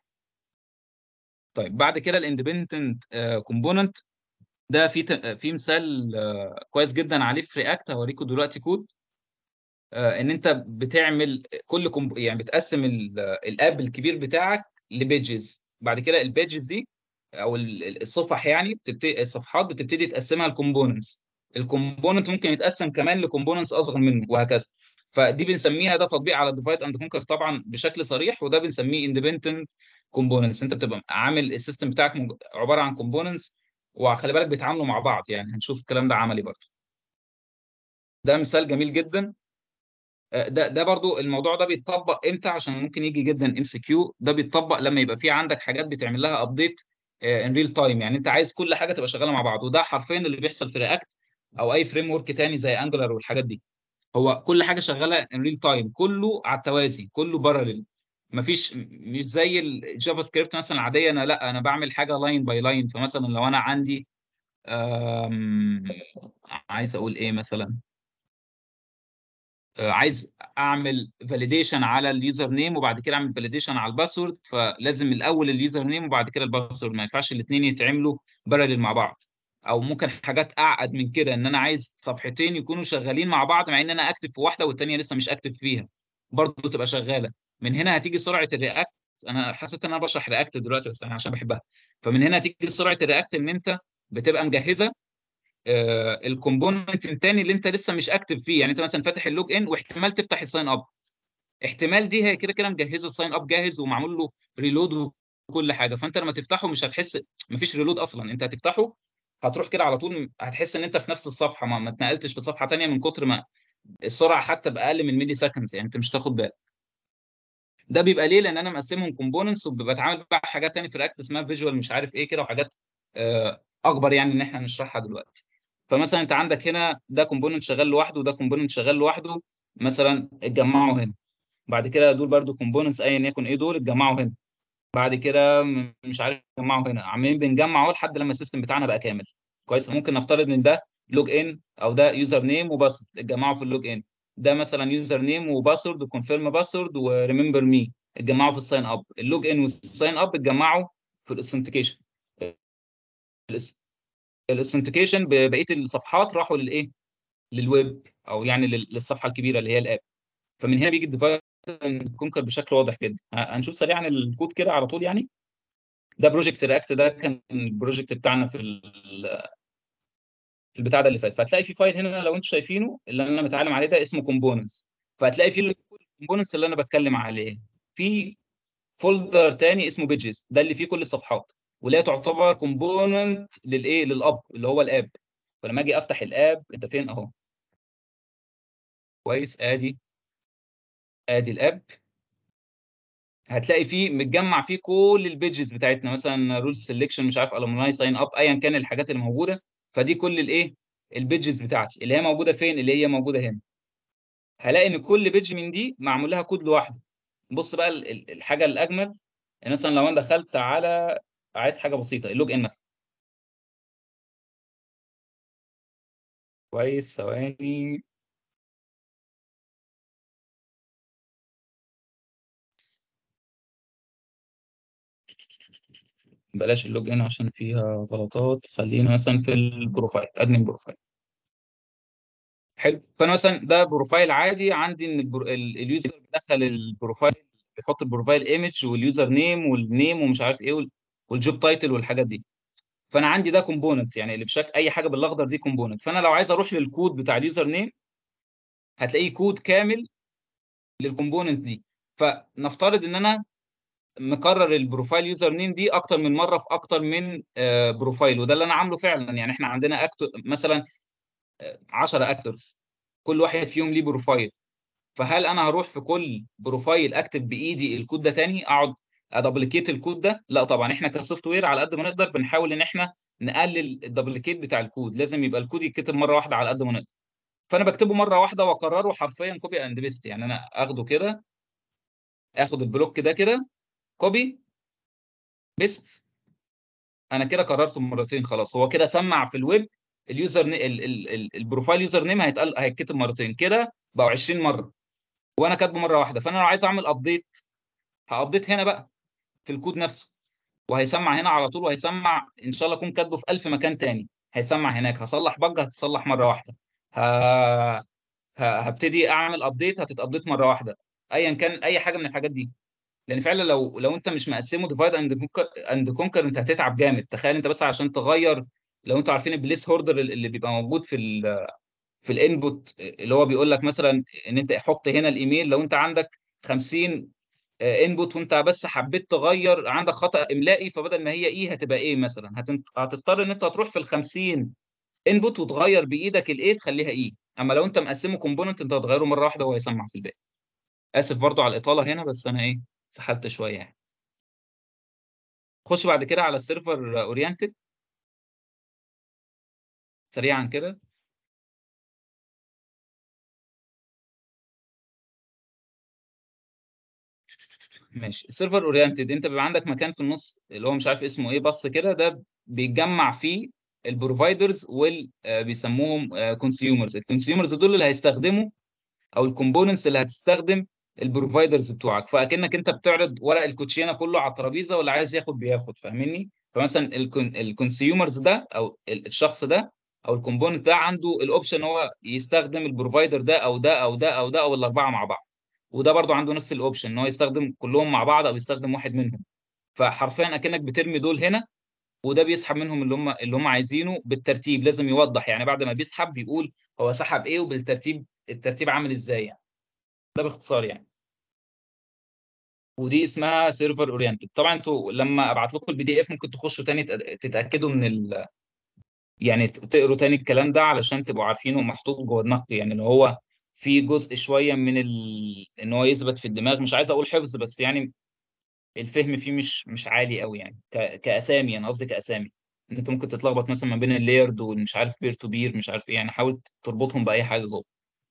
طيب بعد كده الاندبندنت كومبوننت ده في ت- في مثال آه، كويس جدا عليه في رياكت هوريكم دلوقتي كود آه، ان انت بتعمل كل كومب... يعني بتقسم ال- الاب الكبير بتاعك لبيجز بعد كده البيجز دي او ال- ال- الصفح يعني بتبتدي الصفحات بتبتدي تقسمها لكومبوننتس الكومبوننت ممكن يتقسم كمان لكومبوننتس اصغر منه وهكذا فدي بنسميها ده تطبيق على ديفايد اند كونكر طبعا بشكل صريح وده بنسميه اندبندنت كومبوننتس انت بتبقى عامل السيستم بتاعك مج- عباره عن كومبوننتس وخلي بالك بيتعاملوا مع بعض يعني هنشوف الكلام ده عملي برضه ده مثال جميل جدا آه، ده ده برضو الموضوع ده بيتطبق امتى عشان ممكن يجي جدا ام سي كيو ده بيتطبق لما يبقى في عندك حاجات بتعمل لها ابديت ان ريل تايم يعني انت عايز كل حاجه تبقى شغاله مع بعض وده حرفيا اللي بيحصل في رياكت او اي فريم ورك تاني زي انجلر والحاجات دي هو كل حاجه شغاله ان ريل تايم كله على التوازي كله باراليل مفيش مش زي الجافا سكريبت مثلا العاديه انا لا انا بعمل حاجه لاين باي لاين فمثلا لو انا عندي آم، عايز اقول ايه مثلا آه، عايز اعمل فاليديشن على اليوزر نيم وبعد كده اعمل فاليديشن على الباسورد فلازم الاول اليوزر نيم وبعد كده الباسورد ما ينفعش الاثنين يتعملوا بارلل مع بعض او ممكن حاجات اعقد من كده ان انا عايز صفحتين يكونوا شغالين مع بعض مع ان انا اكتب في واحده والثانيه لسه مش اكتب فيها برضه تبقى شغاله من هنا هتيجي سرعه الرياكت انا حسيت ان انا بشرح رياكت دلوقتي بس انا عشان بحبها فمن هنا هتيجي سرعه الرياكت ان انت بتبقى مجهزه الكومبوننت الثاني اللي انت لسه مش اكتف فيه يعني انت مثلا فاتح اللوج ان واحتمال تفتح الساين اب احتمال دي هي كده كده مجهزه الساين اب جاهز ومعمول له ريلود كل حاجه فانت لما تفتحه مش هتحس مفيش ريلود اصلا انت هتفتحه هتروح كده على طول هتحس ان انت في نفس الصفحه ما, ما اتنقلتش لصفحه تانية من كتر ما السرعه حتى باقل من ملي سكندز يعني انت مش تاخد بالك ده بيبقى ليه لان انا مقسمهم كومبوننتس وبتعامل بقى حاجات تانية في رياكت اسمها فيجوال مش عارف ايه كده وحاجات آه، اكبر يعني ان احنا نشرحها دلوقتي فمثلا انت عندك هنا ده كومبوننت شغال لوحده وده كومبوننت شغال لوحده مثلا اتجمعوا هنا بعد كده دول برضو كومبوننتس ايا يكن ايه دول اتجمعوا هنا بعد كده م- مش عارف اتجمعوا هنا عمالين بنجمع اهو لحد لما السيستم بتاعنا بقى كامل كويس ممكن نفترض ان ده لوج ان او ده يوزر نيم وباسورد اتجمعوا في اللوج ان ده مثلا يوزر نيم وباسورد وكونفيرم باسورد وريمبر مي اتجمعوا في الساين اب اللوج ان والساين اب اتجمعوا في الاثنتيكيشن الاثنتيكيشن بقيه الصفحات راحوا للايه للويب او يعني لل- للصفحه الكبيره اللي هي الاب فمن هنا بيجي الديفايد كونكر بشكل واضح جدا ه- هنشوف سريعا الكود كده على طول يعني ده بروجكت رياكت ده كان البروجكت بتاعنا في ال- في البتاع ده اللي فات فهتلاقي في فايل هنا لو انتم شايفينه اللي انا متعلم عليه ده اسمه كومبوننتس فهتلاقي فيه الكومبوننتس اللي انا بتكلم عليه في فولدر تاني اسمه بيجز ده اللي فيه كل الصفحات ولا تعتبر كومبوننت للايه للاب اللي هو الاب فلما اجي افتح الاب انت فين اهو كويس ادي ادي الاب هتلاقي فيه متجمع فيه كل البيجز بتاعتنا مثلا رول سيلكشن مش عارف الومناي ساين اب ايا كان الحاجات اللي موجوده فدي كل الايه البيجز بتاعتي اللي هي موجوده فين اللي هي موجوده هنا هلاقي ان كل بيج من دي معمول لها كود لوحده بص بقى ال- ال- الحاجه الاجمل يعني مثلا لو انا دخلت على عايز حاجه بسيطه اللوج ان مثلا كويس ثواني بلاش اللوج ان عشان فيها غلطات خلينا مثلا في البروفايل ادمن بروفايل حلو فانا مثلا ده بروفايل عادي عندي ان البرو... ال- اليوزر بيدخل البروفايل بيحط البروفايل ايمج واليوزر نيم والنيم ومش عارف ايه وال- والجوب تايتل والحاجات دي فانا عندي ده كومبوننت يعني اللي بشكل اي حاجه بالاخضر دي كومبوننت فانا لو عايز اروح للكود بتاع اليوزر نيم هتلاقيه كود كامل للكومبوننت دي فنفترض ان انا مكرر البروفايل يوزر نيم دي اكتر من مره في اكتر من آه، بروفايل وده اللي انا عامله فعلا يعني احنا عندنا اكتور مثلا 10 اكتورز كل واحد فيهم ليه بروفايل فهل انا هروح في كل بروفايل اكتب بايدي الكود ده تاني اقعد ادبليكيت الكود ده لا طبعا احنا كسوفت وير على قد ما نقدر بنحاول ان احنا نقلل الدبليكيت بتاع الكود لازم يبقى الكود يتكتب مره واحده على قد ما نقدر فانا بكتبه مره واحده واكرره حرفيا كوبي اند بيست يعني انا اخده كده اخد البلوك ده كده كوبي بيست انا كده كررته مرتين خلاص هو كده سمع في الويب اليوزر ني... ال... ال... ال... البروفايل يوزر نيم هيتقال هيتكتب مرتين كده بقوا 20 مره وانا كاتبه مره واحده فانا لو عايز اعمل ابديت هابديت هنا بقى في الكود نفسه وهيسمع هنا على طول وهيسمع ان شاء الله اكون كاتبه في 1000 مكان تاني هيسمع هناك هصلح بجه هتتصلح مره واحده ه... ه... هبتدي اعمل ابديت هتتابديت مره واحده ايا كان اي حاجه من الحاجات دي لان فعلا لو لو انت مش مقسمه ديفايد اند كونكر اند كونكر انت هتتعب جامد تخيل انت بس عشان تغير لو انتوا عارفين البليس هوردر اللي بيبقى موجود في ال في الانبوت اللي هو بيقول لك مثلا ان انت حط هنا الايميل لو انت عندك 50 انبوت وانت بس حبيت تغير عندك خطأ املائي فبدل ما هي ايه هتبقى ايه مثلا هتنت... هتضطر ان انت تروح في ال 50 انبوت وتغير بايدك الايه تخليها ايه اما لو انت مقسمه كومبوننت انت هتغيره مره واحده وهو يسمع في الباقي اسف برضو على الاطاله هنا بس انا ايه سحلت شويه يعني خش بعد كده على السيرفر اورينتد سريعا كده ماشي السيرفر اورينتد انت بيبقى عندك مكان في النص اللي هو مش عارف اسمه ايه بص كده ده بيتجمع فيه البروفايدرز وال آه، بيسموهم كونسيومرز الكونسيومرز دول اللي هيستخدموا او الكومبوننتس اللي هتستخدم البروفايدرز بتوعك فاكنك انت بتعرض ورق الكوتشينه كله على الترابيزه واللي عايز ياخد بياخد فاهمني فمثلا الكونسيومرز ده او ال- الشخص ده او الكومبوننت ده عنده الاوبشن هو يستخدم البروفايدر ده او ده او ده او ده او الاربعه مع بعض وده برضو عنده نفس الاوبشن ان هو يستخدم كلهم مع بعض او يستخدم واحد منهم فحرفيا اكنك بترمي دول هنا وده بيسحب منهم اللي هم اللي هم عايزينه بالترتيب لازم يوضح يعني بعد ما بيسحب بيقول هو سحب ايه وبالترتيب الترتيب عامل ازاي يعني ده باختصار يعني ودي اسمها سيرفر اورينتد طبعا انتوا لما ابعت لكم البي دي اف ممكن تخشوا تاني تت- تتاكدوا من ال... يعني ت- تقروا تاني الكلام ده علشان تبقوا عارفينه محطوط جوه دماغكم يعني ان هو في جزء شويه من ال... ان هو يثبت في الدماغ مش عايز اقول حفظ بس يعني الفهم فيه مش مش عالي قوي يعني ك... كاسامي انا قصدي كاسامي ان انت ممكن تتلخبط مثلا ما بين اللايرد والمش عارف بير تو بير مش عارف ايه يعني حاول تربطهم باي حاجه جوه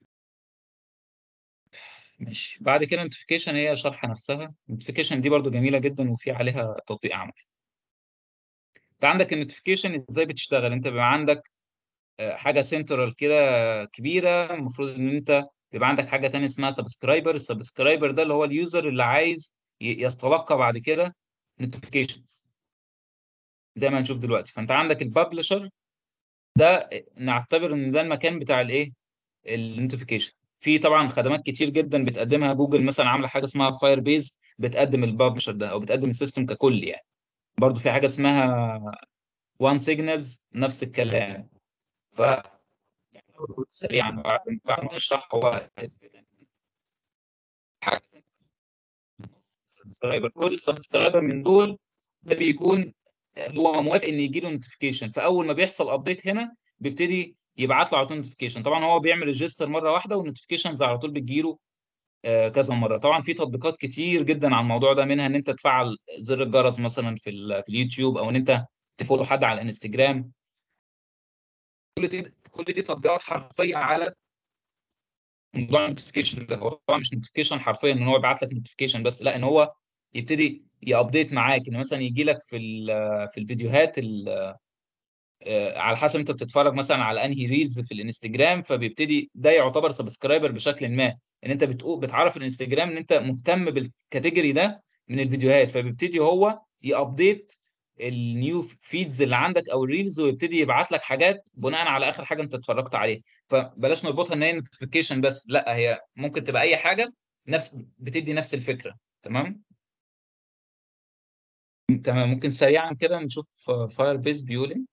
ماشي بعد كده نوتيفيكيشن هي شرح نفسها النوتيفيكيشن دي برضو جميله جدا وفي عليها تطبيق عملي انت عندك النوتيفيكيشن ازاي بتشتغل انت بيبقى عندك آه، حاجه سنترال كده كبيره المفروض ان انت بيبقى عندك حاجه تانية اسمها سبسكرايبر السبسكرايبر ده اللي هو اليوزر اللي عايز ي- يستلقى بعد كده نوتيفيكيشنز زي ما هنشوف دلوقتي فانت عندك الببلشر ده نعتبر ان ده المكان بتاع الايه النوتيفيكيشن في طبعا خدمات كتير جدا بتقدمها جوجل مثلا عامله حاجه اسمها فاير بيز بتقدم الببلشر ده او بتقدم السيستم ككل يعني برضو في حاجه اسمها وان سيجنالز نفس الكلام ف يعني سريعا بعد بعد ما نشرح هو حاجه سبسكرايبر كل سبسكرايبر من دول ده بيكون هو موافق ان يجي له نوتيفيكيشن فاول ما بيحصل ابديت هنا بيبتدي يبعت له على طول نوتيفيكيشن طبعا هو بيعمل ريجستر مره واحده والنوتيفيكيشنز على طول بتجي له آه، كذا مره طبعا في تطبيقات كتير جدا على الموضوع ده منها ان انت تفعل زر الجرس مثلا في ال- في اليوتيوب او ان انت تفولو حد على الانستجرام كل دي كل دي تطبيقات حرفيه على موضوع النوتيفيكيشن ده هو طبعا مش نوتيفيكيشن حرفيا ان هو يبعت لك نوتيفيكيشن بس لا ان هو يبتدي يابديت معاك ان مثلا يجي لك في ال- في الفيديوهات ال- آه، على حسب انت بتتفرج مثلا على انهي ريلز في الانستجرام فبيبتدي ده يعتبر سبسكرايبر بشكل ما ان انت بتقول بتعرف الانستجرام ان انت مهتم بالكاتيجوري ده من الفيديوهات فبيبتدي هو يابديت النيو فيدز اللي عندك او الريلز ويبتدي يبعت لك حاجات بناء على اخر حاجه انت اتفرجت عليها فبلاش نربطها ان هي نوتيفيكيشن بس لا هي ممكن تبقى اي حاجه نفس بتدي نفس الفكره تمام تمام ممكن سريعا كده نشوف فاير بيز بيقول ايه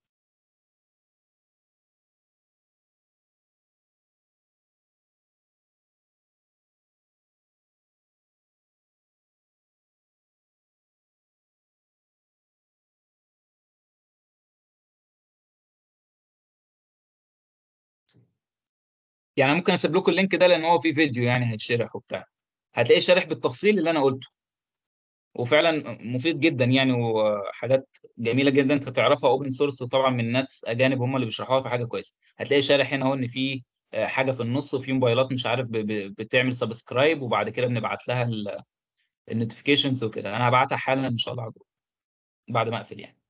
يعني ممكن اسيب لكم اللينك ده لان هو في فيديو يعني هيتشرح وبتاع هتلاقيه شارح بالتفصيل اللي انا قلته وفعلا مفيد جدا يعني وحاجات جميله جدا انت تعرفها اوبن سورس طبعا من ناس اجانب هم اللي بيشرحوها في حاجه كويسه هتلاقي شارح هنا اهو ان في آه، حاجه في النص وفي موبايلات مش عارف ب- ب- بتعمل سبسكرايب وبعد كده بنبعت لها النوتيفيكيشنز وكده انا هبعتها حالا ان شاء الله على الجروب بعد ما اقفل يعني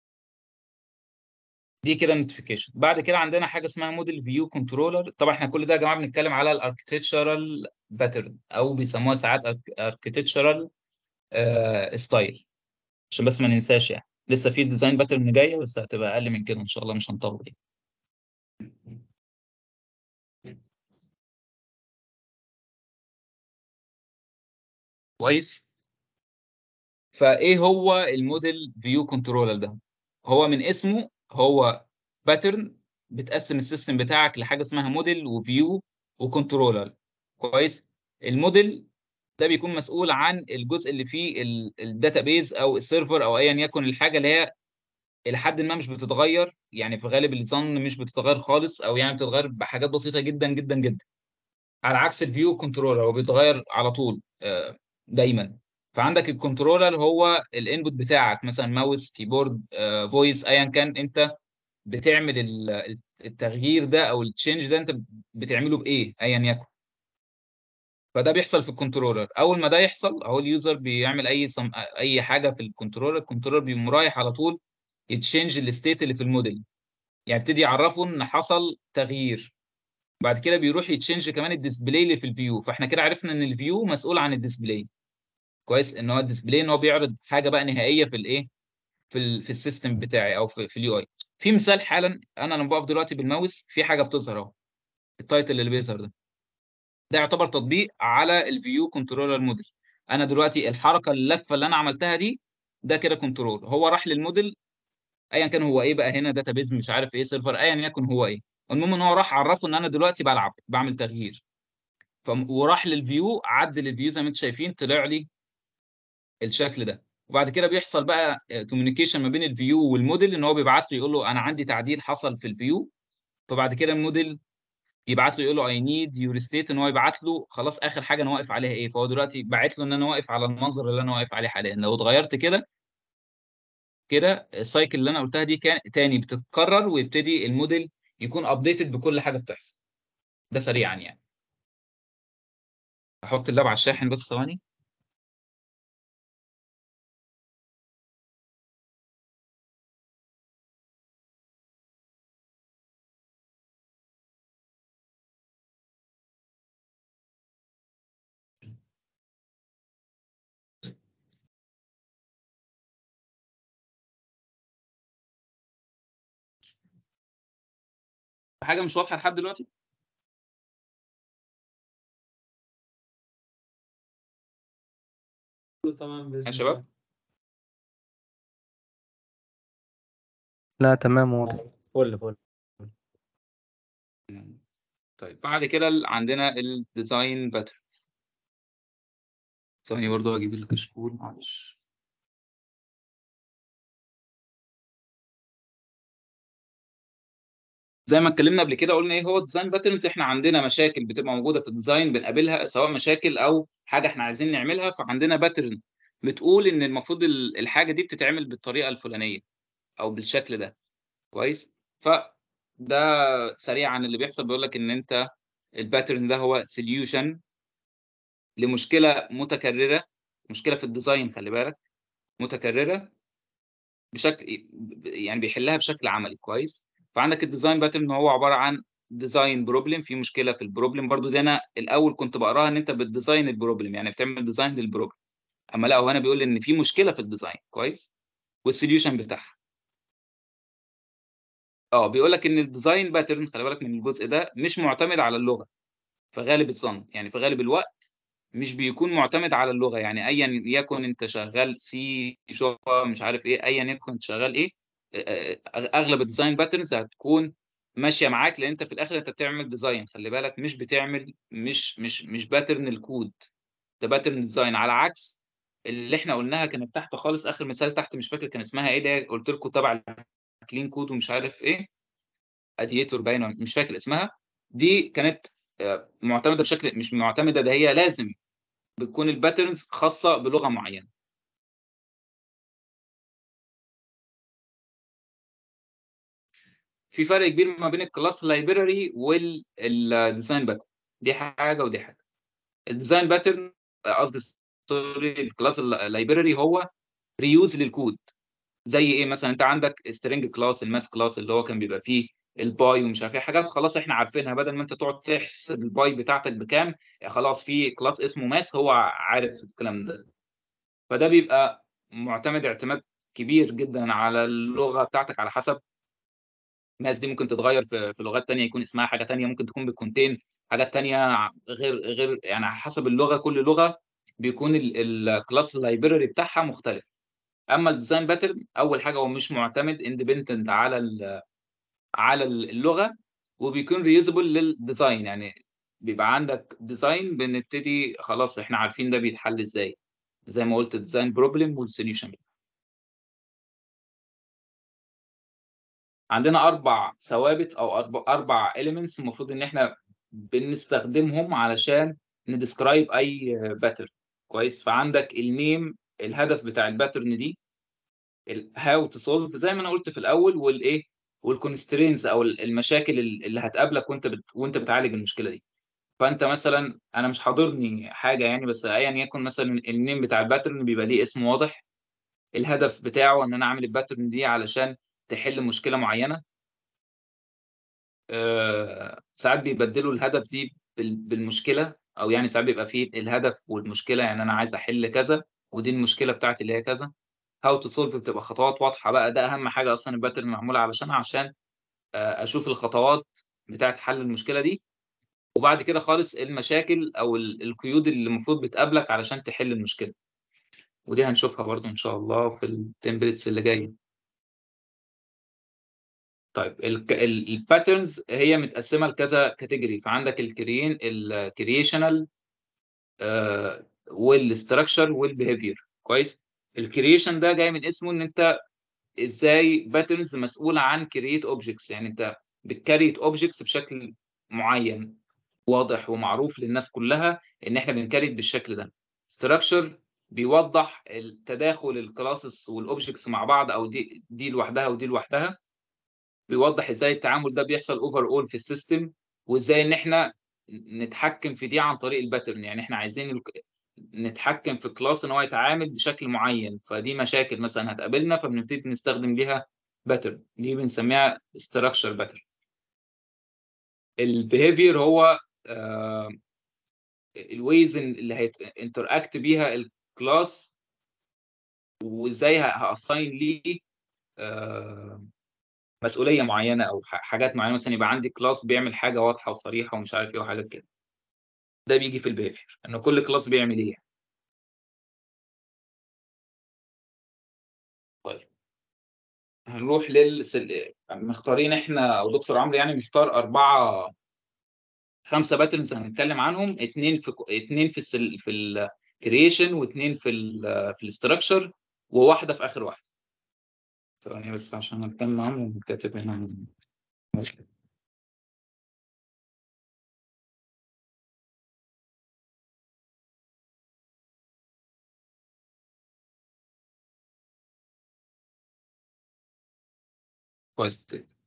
دي كده نوتيفيكيشن بعد كده عندنا حاجه اسمها موديل فيو كنترولر طبعا احنا كل ده يا جماعه بنتكلم على الاركتشرال باترن او بيسموها ساعات اركتشرال ستايل عشان بس ما ننساش يعني لسه في ديزاين باترن جايه بس هتبقى اقل من كده ان شاء الله مش هنطول يعني. كويس فايه هو الموديل فيو كنترولر ده هو من اسمه هو باترن بتقسم السيستم بتاعك لحاجه اسمها موديل وفيو وكنترولر كويس الموديل ده بيكون مسؤول عن الجزء اللي فيه الداتابيز او السيرفر او ايا يكن الحاجه اللي هي الى حد ما مش بتتغير يعني في غالب الظن مش بتتغير خالص او يعني بتتغير بحاجات بسيطه جدا جدا جدا على عكس الفيو كنترولر هو بيتغير على طول آه، دايما فعندك الكنترولر هو الانبوت بتاعك مثلا ماوس كيبورد فويس ايا كان انت بتعمل ال- التغيير ده او التشينج ده انت بتعمله بايه ايا يكن فده بيحصل في الكنترولر اول ما ده يحصل اهو اليوزر بيعمل اي صم... اي حاجه في الكنترولر الكنترولر بيقوم رايح على طول يتشينج الستيت اللي في الموديل يعني يبتدي يعرفه ان حصل تغيير بعد كده بيروح يتشينج كمان الديسبلاي اللي في الفيو فاحنا كده عرفنا ان الفيو مسؤول عن الديسبلاي كويس ان هو الديسبلاي ان هو بيعرض حاجه بقى نهائيه في الايه في ال في السيستم بتاعي او في, في اليو اي في مثال حالا انا لما بقف دلوقتي بالماوس في حاجه بتظهر اهو التايتل اللي بيظهر ده ده يعتبر تطبيق على الفيو كنترولر موديل انا دلوقتي الحركه اللفه اللي انا عملتها دي ده كده كنترول هو راح للموديل ايا كان هو ايه بقى هنا داتابيز مش عارف ايه سيرفر ايا يكن هو ايه المهم ان هو راح عرفه ان انا دلوقتي بلعب بعمل تغيير ف... وراح للفيو عدل الفيو زي ما انتم شايفين طلع لي الشكل ده وبعد كده بيحصل بقى كوميونيكيشن ما بين الفيو والموديل ان هو بيبعت له يقول له انا عندي تعديل حصل في الفيو فبعد كده الموديل يبعت له يقول له اي نيد يور ستيت ان هو يبعت له خلاص اخر حاجه انا واقف عليها ايه فهو دلوقتي باعت له ان انا واقف على المنظر اللي انا واقف عليه حاليا لو اتغيرت كده كده السايكل اللي انا قلتها دي كان تاني بتتكرر ويبتدي الموديل يكون ابديتد بكل حاجه بتحصل ده سريعا يعني احط اللاب على الشاحن بس ثواني حاجه مش واضحه لحد دلوقتي كله تمام بإذن يا شباب؟ الله. لا تمام واضح فل فل طيب بعد كده ال- عندنا الديزاين باترنز ثواني برضو اجيب الكشكول معلش زي ما اتكلمنا قبل كده قلنا ايه هو الديزاين باترنز احنا عندنا مشاكل بتبقى موجوده في الديزاين بنقابلها سواء مشاكل او حاجه احنا عايزين نعملها فعندنا باترن بتقول ان المفروض ال- الحاجه دي بتتعمل بالطريقه الفلانيه او بالشكل ده كويس فده سريعا اللي بيحصل بيقول لك ان انت الباترن ده هو سوليوشن لمشكله متكرره مشكله في الديزاين خلي بالك متكرره بشكل يعني بيحلها بشكل عملي كويس فعندك الديزاين باترن هو عباره عن ديزاين بروبلم في مشكله في البروبلم برضو دي انا الاول كنت بقراها ان انت بتديزاين البروبلم يعني بتعمل ديزاين للبروبلم اما لا هو هنا بيقول ان في مشكله في الديزاين كويس والسوليوشن بتاعها اه بيقول لك ان الديزاين باترن خلي بالك من الجزء ده مش معتمد على اللغه في غالب الظن يعني في غالب الوقت مش بيكون معتمد على اللغه يعني ايا يكن انت شغال سي جافا مش عارف ايه ايا يكن انت شغال ايه آه، آه، اغلب الديزاين باترنز هتكون ماشيه معاك لان انت في الاخر انت بتعمل ديزاين خلي بالك مش بتعمل مش مش مش باترن الكود ده باترن ديزاين على عكس اللي احنا قلناها كانت تحت خالص اخر مثال تحت مش فاكر كان اسمها ايه اللي هي قلت لكم تبع كلين كود ومش عارف ايه اديتور باين ولا مش فاكر اسمها دي كانت آه، معتمده بشكل مش معتمده ده هي لازم بتكون الباترنز خاصه بلغه معينه في فرق كبير ما بين الكلاس لايبراري والديزاين باترن دي حاجه ودي حاجه الديزاين باترن قصدي سوري الكلاس اللايبراري هو ريوز للكود زي ايه مثلا انت عندك سترينج كلاس الماس كلاس اللي هو كان بيبقى فيه الباي ومش عارف ايه حاجات خلاص احنا عارفينها بدل ما انت تقعد تحسب الباي بتاعتك بكام خلاص في كلاس اسمه ماس هو عارف الكلام ده فده بيبقى معتمد اعتماد كبير جدا على اللغه بتاعتك على حسب ماس دي ممكن تتغير في, في لغات تانية يكون اسمها حاجه تانية ممكن تكون بتكونتين حاجات تانية غير غير يعني على حسب اللغه كل لغه بيكون الكلاس اللايبراري بتاعها مختلف اما الديزاين باترن اول حاجه هو مش معتمد اندبندنت على ال على اللغه وبيكون ريوزبل للديزاين يعني بيبقى عندك ديزاين بنبتدي خلاص احنا عارفين ده بيتحل ازاي زي ما قلت ديزاين بروبلم والسوليوشن عندنا اربع ثوابت او اربع اربع اليمنتس المفروض ان احنا بنستخدمهم علشان ندسكرايب اي باترن كويس فعندك النيم الهدف بتاع الباترن دي هاو تو سولف زي ما انا قلت في الاول والايه والكونسترينز او المشاكل اللي هتقابلك وانت بت... وانت بتعالج المشكله دي فانت مثلا انا مش حاضرني حاجه يعني بس ايا يكن مثلا النيم بتاع الباترن بيبقى ليه اسم واضح الهدف بتاعه ان انا اعمل الباترن دي علشان تحل مشكله معينه أه ساعات بيبدلوا الهدف دي بالمشكله او يعني ساعات بيبقى فيه الهدف والمشكله يعني انا عايز احل كذا ودي المشكله بتاعتي اللي هي كذا هاو تو سولف بتبقى خطوات واضحه بقى ده اهم حاجه اصلا الباترن معموله علشانها عشان اشوف الخطوات بتاعت حل المشكله دي وبعد كده خالص المشاكل او القيود اللي المفروض بتقابلك علشان تحل المشكله ودي هنشوفها برضو ان شاء الله في التمبلتس اللي جايه طيب الباترنز هي متقسمه لكذا كاتيجوري فعندك الكريين الكرييشنال والستراكشر والبيهيفير كويس الكرييشن ده جاي من اسمه ان انت ازاي باترنز مسؤوله عن كرييت اوبجكتس يعني انت بتكريت اوبجكتس بشكل معين واضح ومعروف للناس كلها ان احنا بنكريت بالشكل ده ستراكشر بيوضح التداخل الكلاسز والاوبجكتس مع بعض او دي دي لوحدها ودي لوحدها بيوضح ازاي التعامل ده بيحصل اوفر اول في السيستم وازاي ان احنا نتحكم في دي عن طريق الباترن يعني احنا عايزين ال... نتحكم في كلاس ان هو يتعامل بشكل معين فدي مشاكل مثلا هتقابلنا فبنبتدي نستخدم ليها باترن دي بنسميها ستراكشر باترن البيهيفير هو آه الويز اللي هيتراكت بيها الكلاس وازاي هاساين ليه آه مسؤوليه معينه او حاجات معينه مثلا يبقى عندي كلاس بيعمل حاجه واضحه وصريحه ومش عارف ايه وحاجات كده ده بيجي في البيهيفير ان كل كلاس بيعمل ايه طيب هنروح لل مختارين احنا او دكتور عمرو يعني مختار اربعه خمسه باترنز هنتكلم عنهم اثنين في اثنين في السل... في الكرييشن واثنين في ال في الاستراكشر وواحده في اخر واحده ثواني بس عشان اتكلم عنهم كاتب هنا ماشي كويس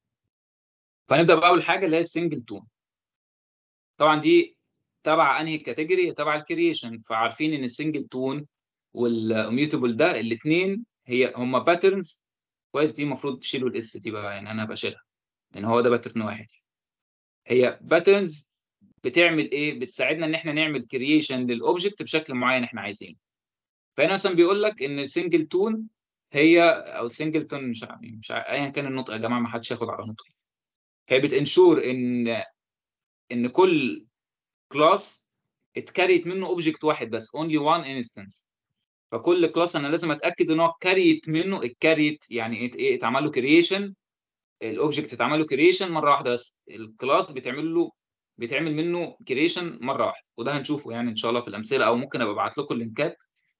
فنبدا باول حاجه اللي هي السنجل تون طبعا دي تبع انهي كاتيجوري تبع الكرييشن فعارفين ان السنجل تون والميوتابل ده الاثنين هي هم باترنز كويس دي المفروض تشيلوا الاس دي بقى يعني انا بشيلها لان هو ده باترن واحد هي باترنز بتعمل ايه بتساعدنا ان احنا نعمل كرييشن للاوبجكت بشكل معين احنا عايزينه فهنا مثلا بيقول لك ان السنجل تون هي او سنجلتون مش عارف مش عارف ايا كان النطق يا جماعه ما حدش ياخد على نطقي هي بتنشور ان ان كل كلاس اتكريت منه اوبجكت واحد بس only one instance فكل كلاس انا لازم اتاكد ان هو كريت منه الكريت يعني ايه اتعمل له كرييشن الاوبجكت اتعمل له كرييشن مره واحده بس الكلاس بيتعمل له بيتعمل منه كرييشن مره واحده وده هنشوفه يعني ان شاء الله في الامثله او ممكن ابقى ابعت لكم اللينكات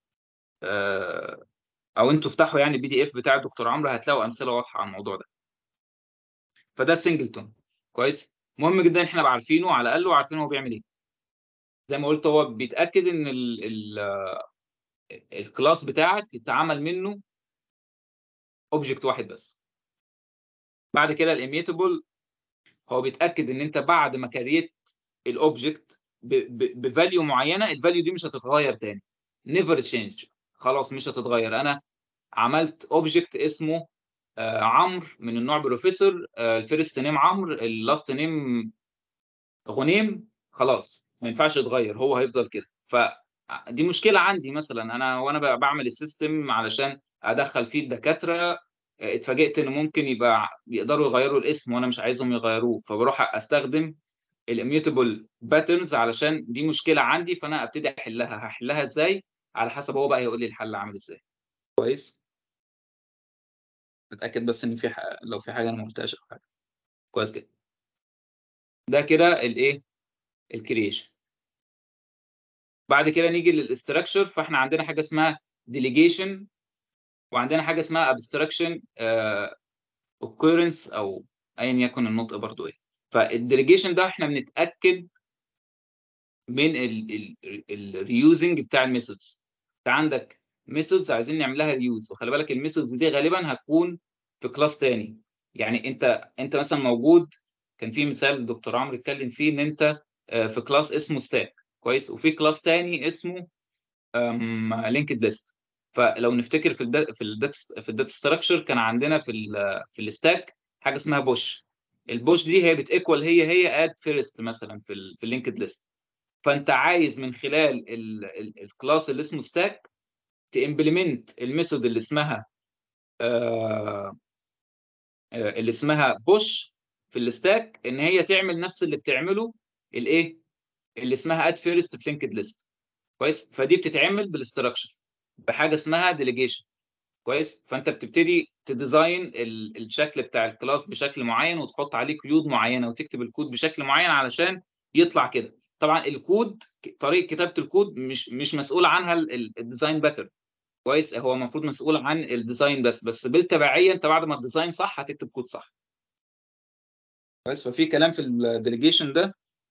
آه او انتوا افتحوا يعني البي دي اف بتاع الدكتور عمرو هتلاقوا امثله واضحه عن الموضوع ده فده السنجلتون كويس مهم جدا احنا نبقى عارفينه على الاقل وعارفين هو بيعمل ايه زي ما قلت هو بيتاكد ان ال ال الكلاس بتاعك اتعمل منه اوبجكت واحد بس بعد كده الاميتابل هو بيتاكد ان انت بعد ما كريت الاوبجكت بفاليو معينه الفاليو دي مش هتتغير تاني نيفر تشينج خلاص مش هتتغير انا عملت اوبجكت اسمه آه عمرو من النوع بروفيسور آه الفيرست نيم عمرو اللاست نيم غنيم خلاص ما ينفعش يتغير هو هيفضل كده فدي مشكله عندي مثلا انا وانا بعمل السيستم علشان ادخل فيه الدكاتره اتفاجئت ان ممكن يبقى يقدروا يغيروا الاسم وانا مش عايزهم يغيروه فبروح استخدم الاميوتابل باترنز علشان دي مشكله عندي فانا ابتدي احلها هحلها ازاي على حسب هو بقى هيقول لي الحل عامل ازاي كويس اتاكد بس ان في ح... لو في حاجه انا ما قلتهاش او حاجه كويس جدا ده كده الايه الكرييشن بعد كده نيجي للاستراكشر فاحنا عندنا حاجه اسمها ديليجيشن وعندنا حاجه اسمها ابستراكشن اوكيرنس او ايا يكن النطق برضو ايه فالديليجيشن ده احنا بنتاكد من الريوزنج بتاع الميثودز انت عندك ميثودز عايزين نعمل لها ريوز وخلي بالك الميثودز دي غالبا هتكون في كلاس تاني يعني انت انت مثلا موجود كان في مثال الدكتور عمرو اتكلم فيه ان انت في كلاس اسمه ستاك كويس وفي كلاس تاني اسمه لينكد ليست فلو نفتكر في الداتا في الداتا في الداتا ستراكشر كان عندنا في ال في الستاك حاجه اسمها بوش البوش دي هي بتيكوال هي هي اد فيرست مثلا في ال في اللينكد ليست فانت عايز من خلال الكلاس اللي اسمه ستاك تimplement الميثود اللي اسمها آه اللي اسمها بوش في الستاك ان هي تعمل نفس اللي بتعمله الايه اللي اسمها اد فيرست في لينكد ليست كويس فدي بتتعمل بالاستراكشر بحاجه اسمها ديليجيشن كويس فانت بتبتدي تديزاين الشكل بتاع الكلاس بشكل معين وتحط عليه قيود معينه وتكتب الكود بشكل معين علشان يطلع كده طبعا الكود طريقه كتابه الكود مش مش مسؤول عنها الديزاين باترن كويس هو المفروض مسؤول عن الديزاين بس بس بالتبعيه انت بعد ما الديزاين صح هتكتب كود صح كويس ففي كلام في الديليجيشن ده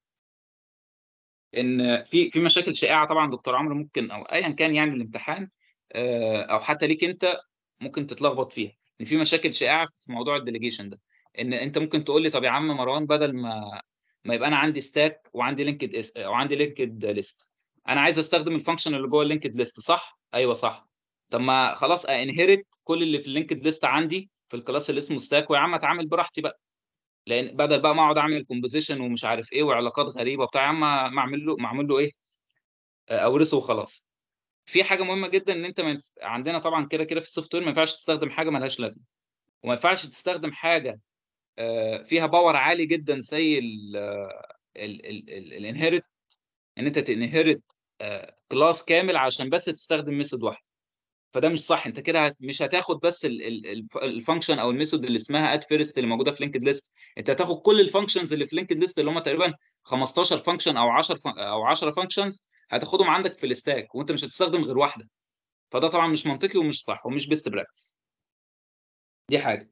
ان في في مشاكل شائعه طبعا دكتور عمرو ممكن او ايا كان يعني الامتحان آه، او حتى ليك انت ممكن تتلخبط فيها ان في مشاكل شائعه في موضوع الديليجيشن ده ان انت ممكن تقول لي طب يا عم مروان بدل ما ما يبقى انا عندي ستاك وعندي لينكد اس او عندي لينكد ليست انا عايز استخدم الفانكشن اللي جوه اللينكد ليست صح ايوه صح طب ما خلاص انهرت كل اللي في اللينكد ليست عندي في الكلاس اللي اسمه ستاك ويا عم اتعامل براحتي بقى لان بدل بقى ما اقعد اعمل كومبوزيشن ومش عارف ايه وعلاقات غريبه وبتاع يا عم ما اعمل له ما اعمل له ايه آه، اورثه وخلاص في حاجه مهمه جدا ان انت من... عندنا طبعا كده كده في السوفت وير ما ينفعش تستخدم حاجه ملهاش لازمه وما ينفعش تستخدم حاجه آه، فيها باور عالي جدا زي الانهيرت ان انت تنهرت كلاس كامل عشان بس تستخدم ميثود واحده فده مش صح انت كده هت... مش هتاخد بس الفانكشن او الميثود اللي اسمها اد فيرست اللي موجوده في لينكد ليست انت هتاخد كل الفانكشنز اللي في لينكد ليست اللي هم تقريبا 15 فانكشن او 10 فن... او 10 فانكشنز هتاخدهم عندك في الستاك وانت مش هتستخدم غير واحده فده طبعا مش منطقي ومش صح ومش بيست براكتس دي حاجه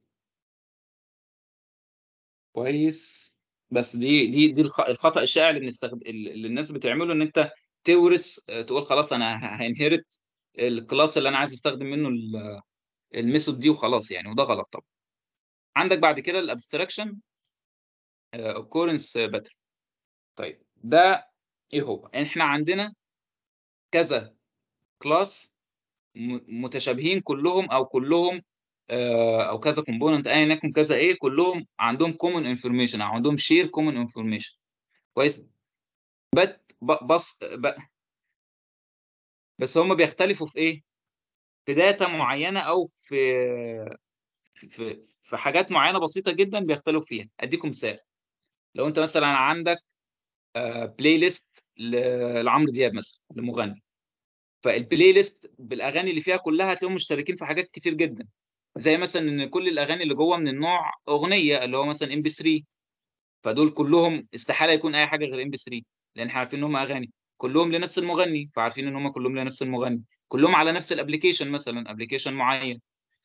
كويس بس دي دي دي الخ- الخطأ الشائع اللي بنستخدم اللي الناس بتعمله ان انت تورث تقول خلاص انا هنهرت الكلاس اللي انا عايز استخدم منه ال- الميثود دي وخلاص يعني وده غلط طبعا عندك بعد كده الابستراكشن occurrence pattern طيب ده ايه هو احنا عندنا كذا كلاس متشابهين كلهم او كلهم آه، او كذا كومبوننت ايا يكن كذا ايه كلهم عندهم كومن انفورميشن او عندهم شير كومن انفورميشن كويس بت ب- بص ب- بس هم بيختلفوا في ايه في داتا معينه او في في في حاجات معينه بسيطه جدا بيختلفوا فيها اديكم مثال لو انت مثلا عندك بلاي ليست لعمرو دياب مثلا لمغني فالبلاي ليست بالاغاني اللي فيها كلها هتلاقيهم مشتركين في حاجات كتير جدا زي مثلا ان كل الاغاني اللي جوه من النوع اغنيه اللي هو مثلا ام بي 3 فدول كلهم استحاله يكون اي حاجه غير ام بي 3 لان احنا عارفين ان هم اغاني كلهم لنفس المغني فعارفين ان هم كلهم لنفس المغني كلهم على نفس الابلكيشن مثلا ابلكيشن معين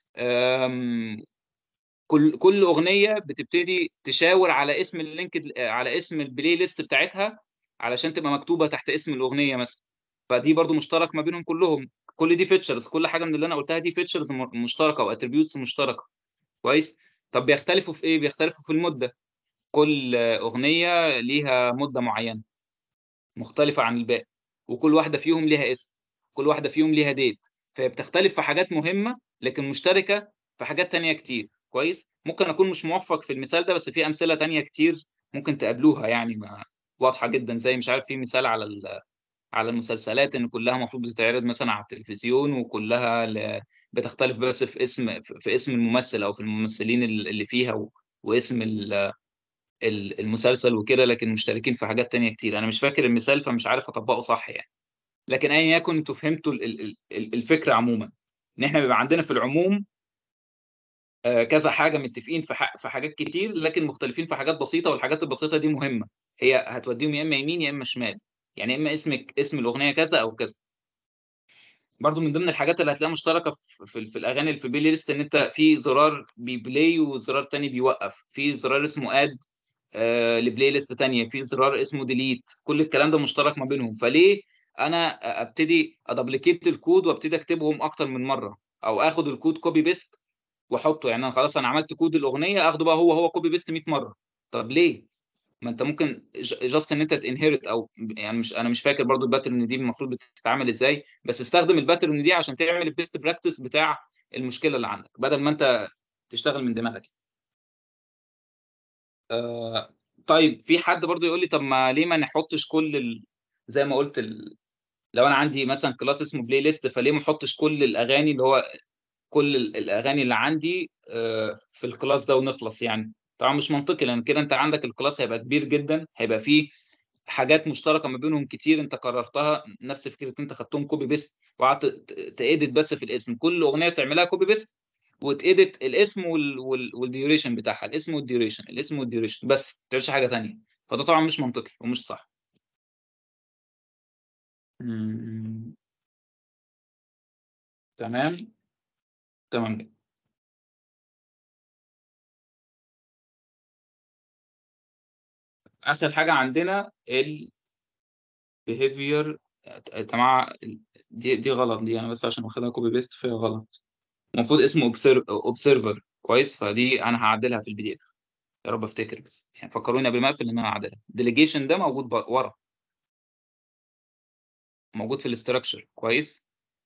أم، كل كل اغنيه بتبتدي تشاور على اسم اللينك على اسم البلاي ليست بتاعتها علشان تبقى مكتوبه تحت اسم الاغنيه مثلا فدي برضو مشترك ما بينهم كلهم كل دي فيتشرز كل حاجه من اللي انا قلتها دي فيتشرز مشتركه او اتريبيوتس مشتركه كويس طب بيختلفوا في ايه بيختلفوا في المده كل اغنيه ليها مده معينه مختلفه عن الباقي وكل واحده فيهم ليها اسم كل واحده فيهم ليها ديت فهي بتختلف في حاجات مهمه لكن مشتركه في حاجات تانية كتير كويس ممكن اكون مش موفق في المثال ده بس في امثله تانية كتير ممكن تقابلوها يعني ما واضحه جدا زي مش عارف في مثال على ال- على المسلسلات ان كلها المفروض بتتعرض مثلا على التلفزيون وكلها ل... بتختلف بس في اسم في اسم الممثل او في الممثلين اللي فيها و... واسم ال... ال- المسلسل وكده لكن مشتركين في حاجات تانية كتير انا مش فاكر المثال فمش عارف اطبقه صح يعني لكن ايا يكن انتوا فهمتوا ال- ال- ال- الفكره عموما ان احنا بيبقى عندنا في العموم آه، كذا حاجه متفقين في ح- في حاجات كتير لكن مختلفين في حاجات بسيطه والحاجات البسيطه دي مهمه هي هتوديهم يا اما يمين يا اما شمال يعني اما اسمك اسم الاغنيه كذا او كذا برضو من ضمن الحاجات اللي هتلاقيها مشتركه في, في, في الاغاني اللي في البلاي ليست ان انت في زرار بيبلاي وزرار تاني بيوقف في زرار اسمه اد آه لبلاي ليست تانية في زرار اسمه ديليت كل الكلام ده مشترك ما بينهم فليه انا ابتدي ادبليكيت الكود وابتدي اكتبهم اكتر من مره او اخد الكود كوبي بيست واحطه يعني انا خلاص انا عملت كود الاغنيه اخده بقى هو هو كوبي بيست 100 مره طب ليه ما انت ممكن جاست ان انت تنهرت او يعني مش انا مش فاكر برضو الباترن دي المفروض بتتعمل ازاي بس استخدم الباترن دي عشان تعمل البيست براكتس بتاع المشكله اللي عندك بدل ما انت تشتغل من دماغك آه طيب في حد برضو يقول لي طب ما ليه ما نحطش كل ال... زي ما قلت ال... لو انا عندي مثلا كلاس اسمه بلاي ليست فليه ما احطش كل الاغاني اللي هو كل ال- الاغاني اللي عندي آه، في الكلاس ده ونخلص يعني طبعا مش منطقي لان كده انت عندك الكلاس هيبقى كبير جدا هيبقى فيه حاجات مشتركه ما بينهم كتير انت قررتها نفس فكره انت خدتهم كوبي بيست وقعدت تأديت بس في الاسم كل اغنيه تعملها كوبي بيست وتأديت الاسم وال... وال... والديوريشن بتاعها الاسم والديوريشن الاسم والديوريشن بس ما تعملش حاجه ثانيه فده طبعا مش منطقي ومش صح مم. تمام تمام جدا اخر حاجه عندنا ال behavior يا جماعه دي دي غلط دي انا بس عشان واخدها كوبي بيست فهي غلط المفروض اسمه observer كويس فدي انا هعدلها في البي دي اف يا رب افتكر بس يعني فكروني قبل ما اقفل ان انا اعدلها delegation ده موجود بر- ورا موجود في الاستراكشر كويس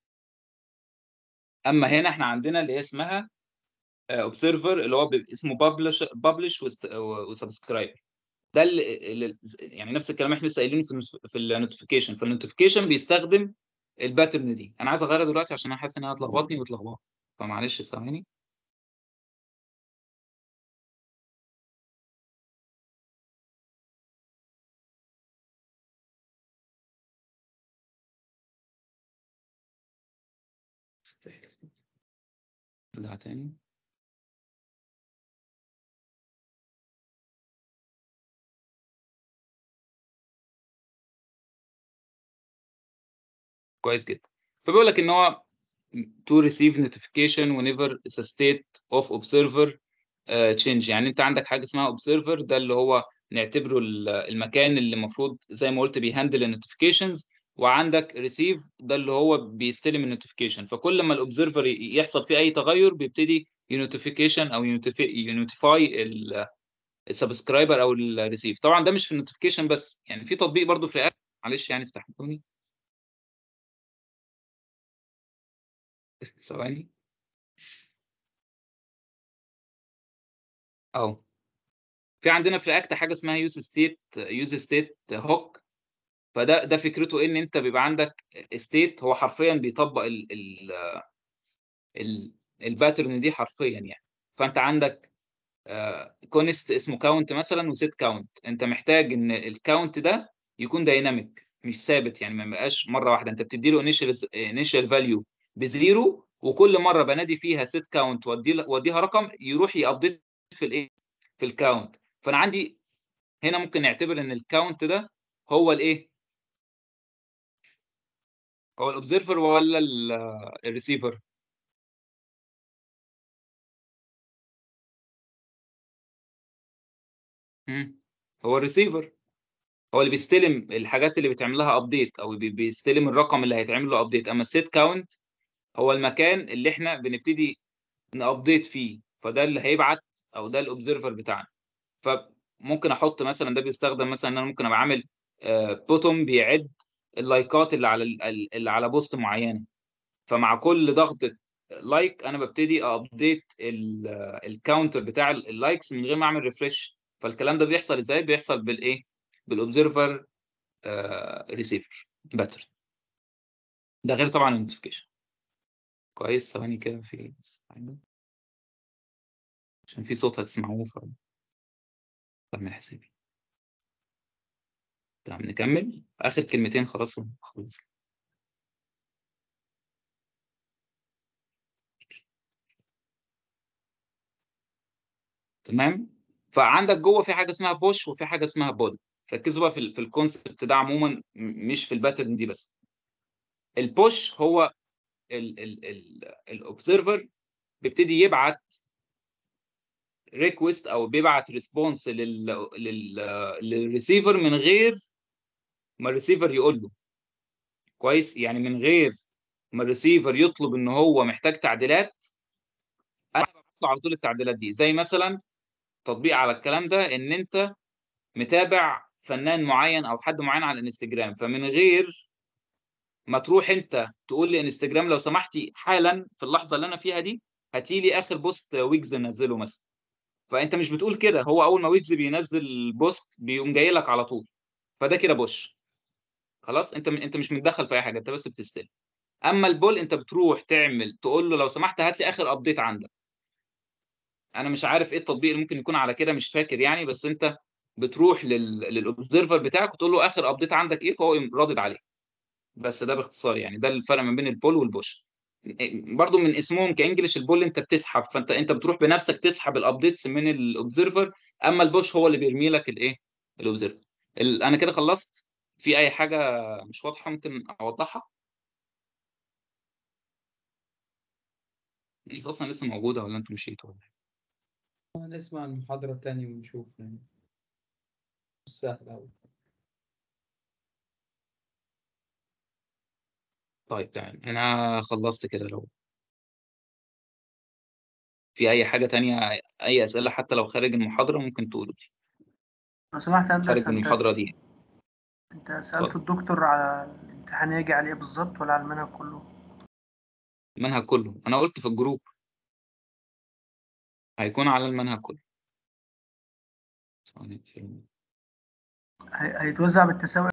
اما هنا احنا عندنا اللي هي اسمها اوبزرفر اللي هو بيبقى اسمه ببلش ببلش وسبسكرايب ده اللي اللي- يعني نفس الكلام احنا لسه قايلينه في النوس- في النوتيفيكيشن فالنوتيفيكيشن بيستخدم الباترن دي انا عايز اغيرها دلوقتي عشان انا حاسس انها هتلخبطني وتلخبط فمعلش ثواني ارجع تاني كويس جدا فبيقول لك ان هو to receive notification whenever the state of observer uh, change يعني انت عندك حاجه اسمها observer ده اللي هو نعتبره ال- المكان اللي المفروض زي ما قلت بيهندل النوتيفيكيشنز وعندك receive ده اللي هو بيستلم النوتيفيكيشن فكل ما الاوبزرفر يحصل فيه اي تغير بيبتدي ينوتيفيكيشن او ينوتيفاي السبسكرايبر او الريسيف طبعا ده مش في النوتيفيكيشن بس يعني في تطبيق برضو في رياكت معلش يعني استحملوني ثواني اهو في عندنا في رياكت حاجه اسمها يوز ستيت يوز ستيت هوك فده ده فكرته ان انت بيبقى عندك ستيت هو حرفيا بيطبق ال ال ال الباترن دي حرفيا يعني فانت عندك كونست اسمه كاونت مثلا وسيت كاونت انت محتاج ان الكاونت ده يكون دايناميك مش ثابت يعني ما يبقاش مره واحده انت بتدي له انيشال انيشال فاليو بزيرو وكل مره بنادي فيها سيت كاونت واديها رقم يروح يابديت في الايه في الكاونت فانا عندي هنا ممكن نعتبر ان الكاونت ده هو الايه هو الاوبزرفر ولا الريسيفر هو الريسيفر هو اللي بيستلم الحاجات اللي بيتعمل لها ابديت او بي- بيستلم الرقم اللي هيتعمل له ابديت اما السيت كاونت هو المكان اللي احنا بنبتدي نابديت فيه فده اللي هيبعت او ده الاوبزرفر بتاعنا فممكن احط مثلا ده بيستخدم مثلا ان انا ممكن ابقى عامل بوتوم بيعد اللايكات اللي على ال- اللي على بوست معينه فمع كل ضغطه لايك انا ببتدي ابديت الكاونتر بتاع اللايكس من غير ما اعمل ريفرش فالكلام ده بيحصل ازاي بيحصل بالايه بالاوبزرفر ريسيفر باترن ده غير طبعا النوتيفيكيشن كويس ثواني كده في بس حاجة. عشان في صوت هتسمعوه ف بعمل حسابي تمام نكمل اخر كلمتين خلاص خلاص تمام فعندك جوه في حاجه اسمها بوش وفي حاجه اسمها بول ركزوا بقى في ال في الكونسبت ده عموما م- مش في الباترن دي بس البوش هو الاوبزرفر بيبتدي يبعت ريكوست او بيبعت ريسبونس لل لل للريسيفر من غير ما الريسيفر يقول له كويس يعني من غير ما الريسيفر يطلب ان هو محتاج تعديلات انا ببعت له على طول التعديلات دي زي مثلا تطبيق على الكلام ده ان انت متابع فنان معين او حد معين على الانستجرام فمن غير ما تروح انت تقول لانستجرام لو سمحتي حالا في اللحظه اللي انا فيها دي هاتي لي اخر بوست ويجز نزله مثلا فانت مش بتقول كده هو اول ما ويجز بينزل بوست بيقوم جاي لك على طول فده كده بوش خلاص انت انت مش متدخل في اي حاجه انت بس بتستلم اما البول انت بتروح تعمل تقول له لو سمحت هات لي اخر ابديت عندك انا مش عارف ايه التطبيق اللي ممكن يكون على كده مش فاكر يعني بس انت بتروح لل... للاوبزرفر بتاعك وتقول له اخر ابديت عندك ايه فهو يقوم رادد عليه بس ده باختصار يعني ده الفرق ما بين البول والبوش برضو من اسمهم كانجلش البول انت بتسحب فانت انت بتروح بنفسك تسحب الابديتس من الاوبزرفر اما البوش هو اللي بيرمي لك الايه الاوبزرفر ال... انا كده خلصت في اي حاجه مش واضحه ممكن اوضحها الناس اصلا لسه موجوده ولا انتوا مشيتوا ولا إيه؟ نسمع المحاضرة التانية ونشوف يعني مش سهل أوي طيب تمام انا خلصت كده لو في اي حاجه تانية اي اسئله حتى لو خارج المحاضره ممكن تقولوا دي لو سمحت يا خارج هندسة من انت المحاضره دي انت سألت اتفضل. الدكتور على الامتحان يجي عليه بالظبط ولا على المنهج كله؟ المنهج كله انا قلت في الجروب هيكون على المنهج كله ثواني، في- هي- هيتوزع بالتساوي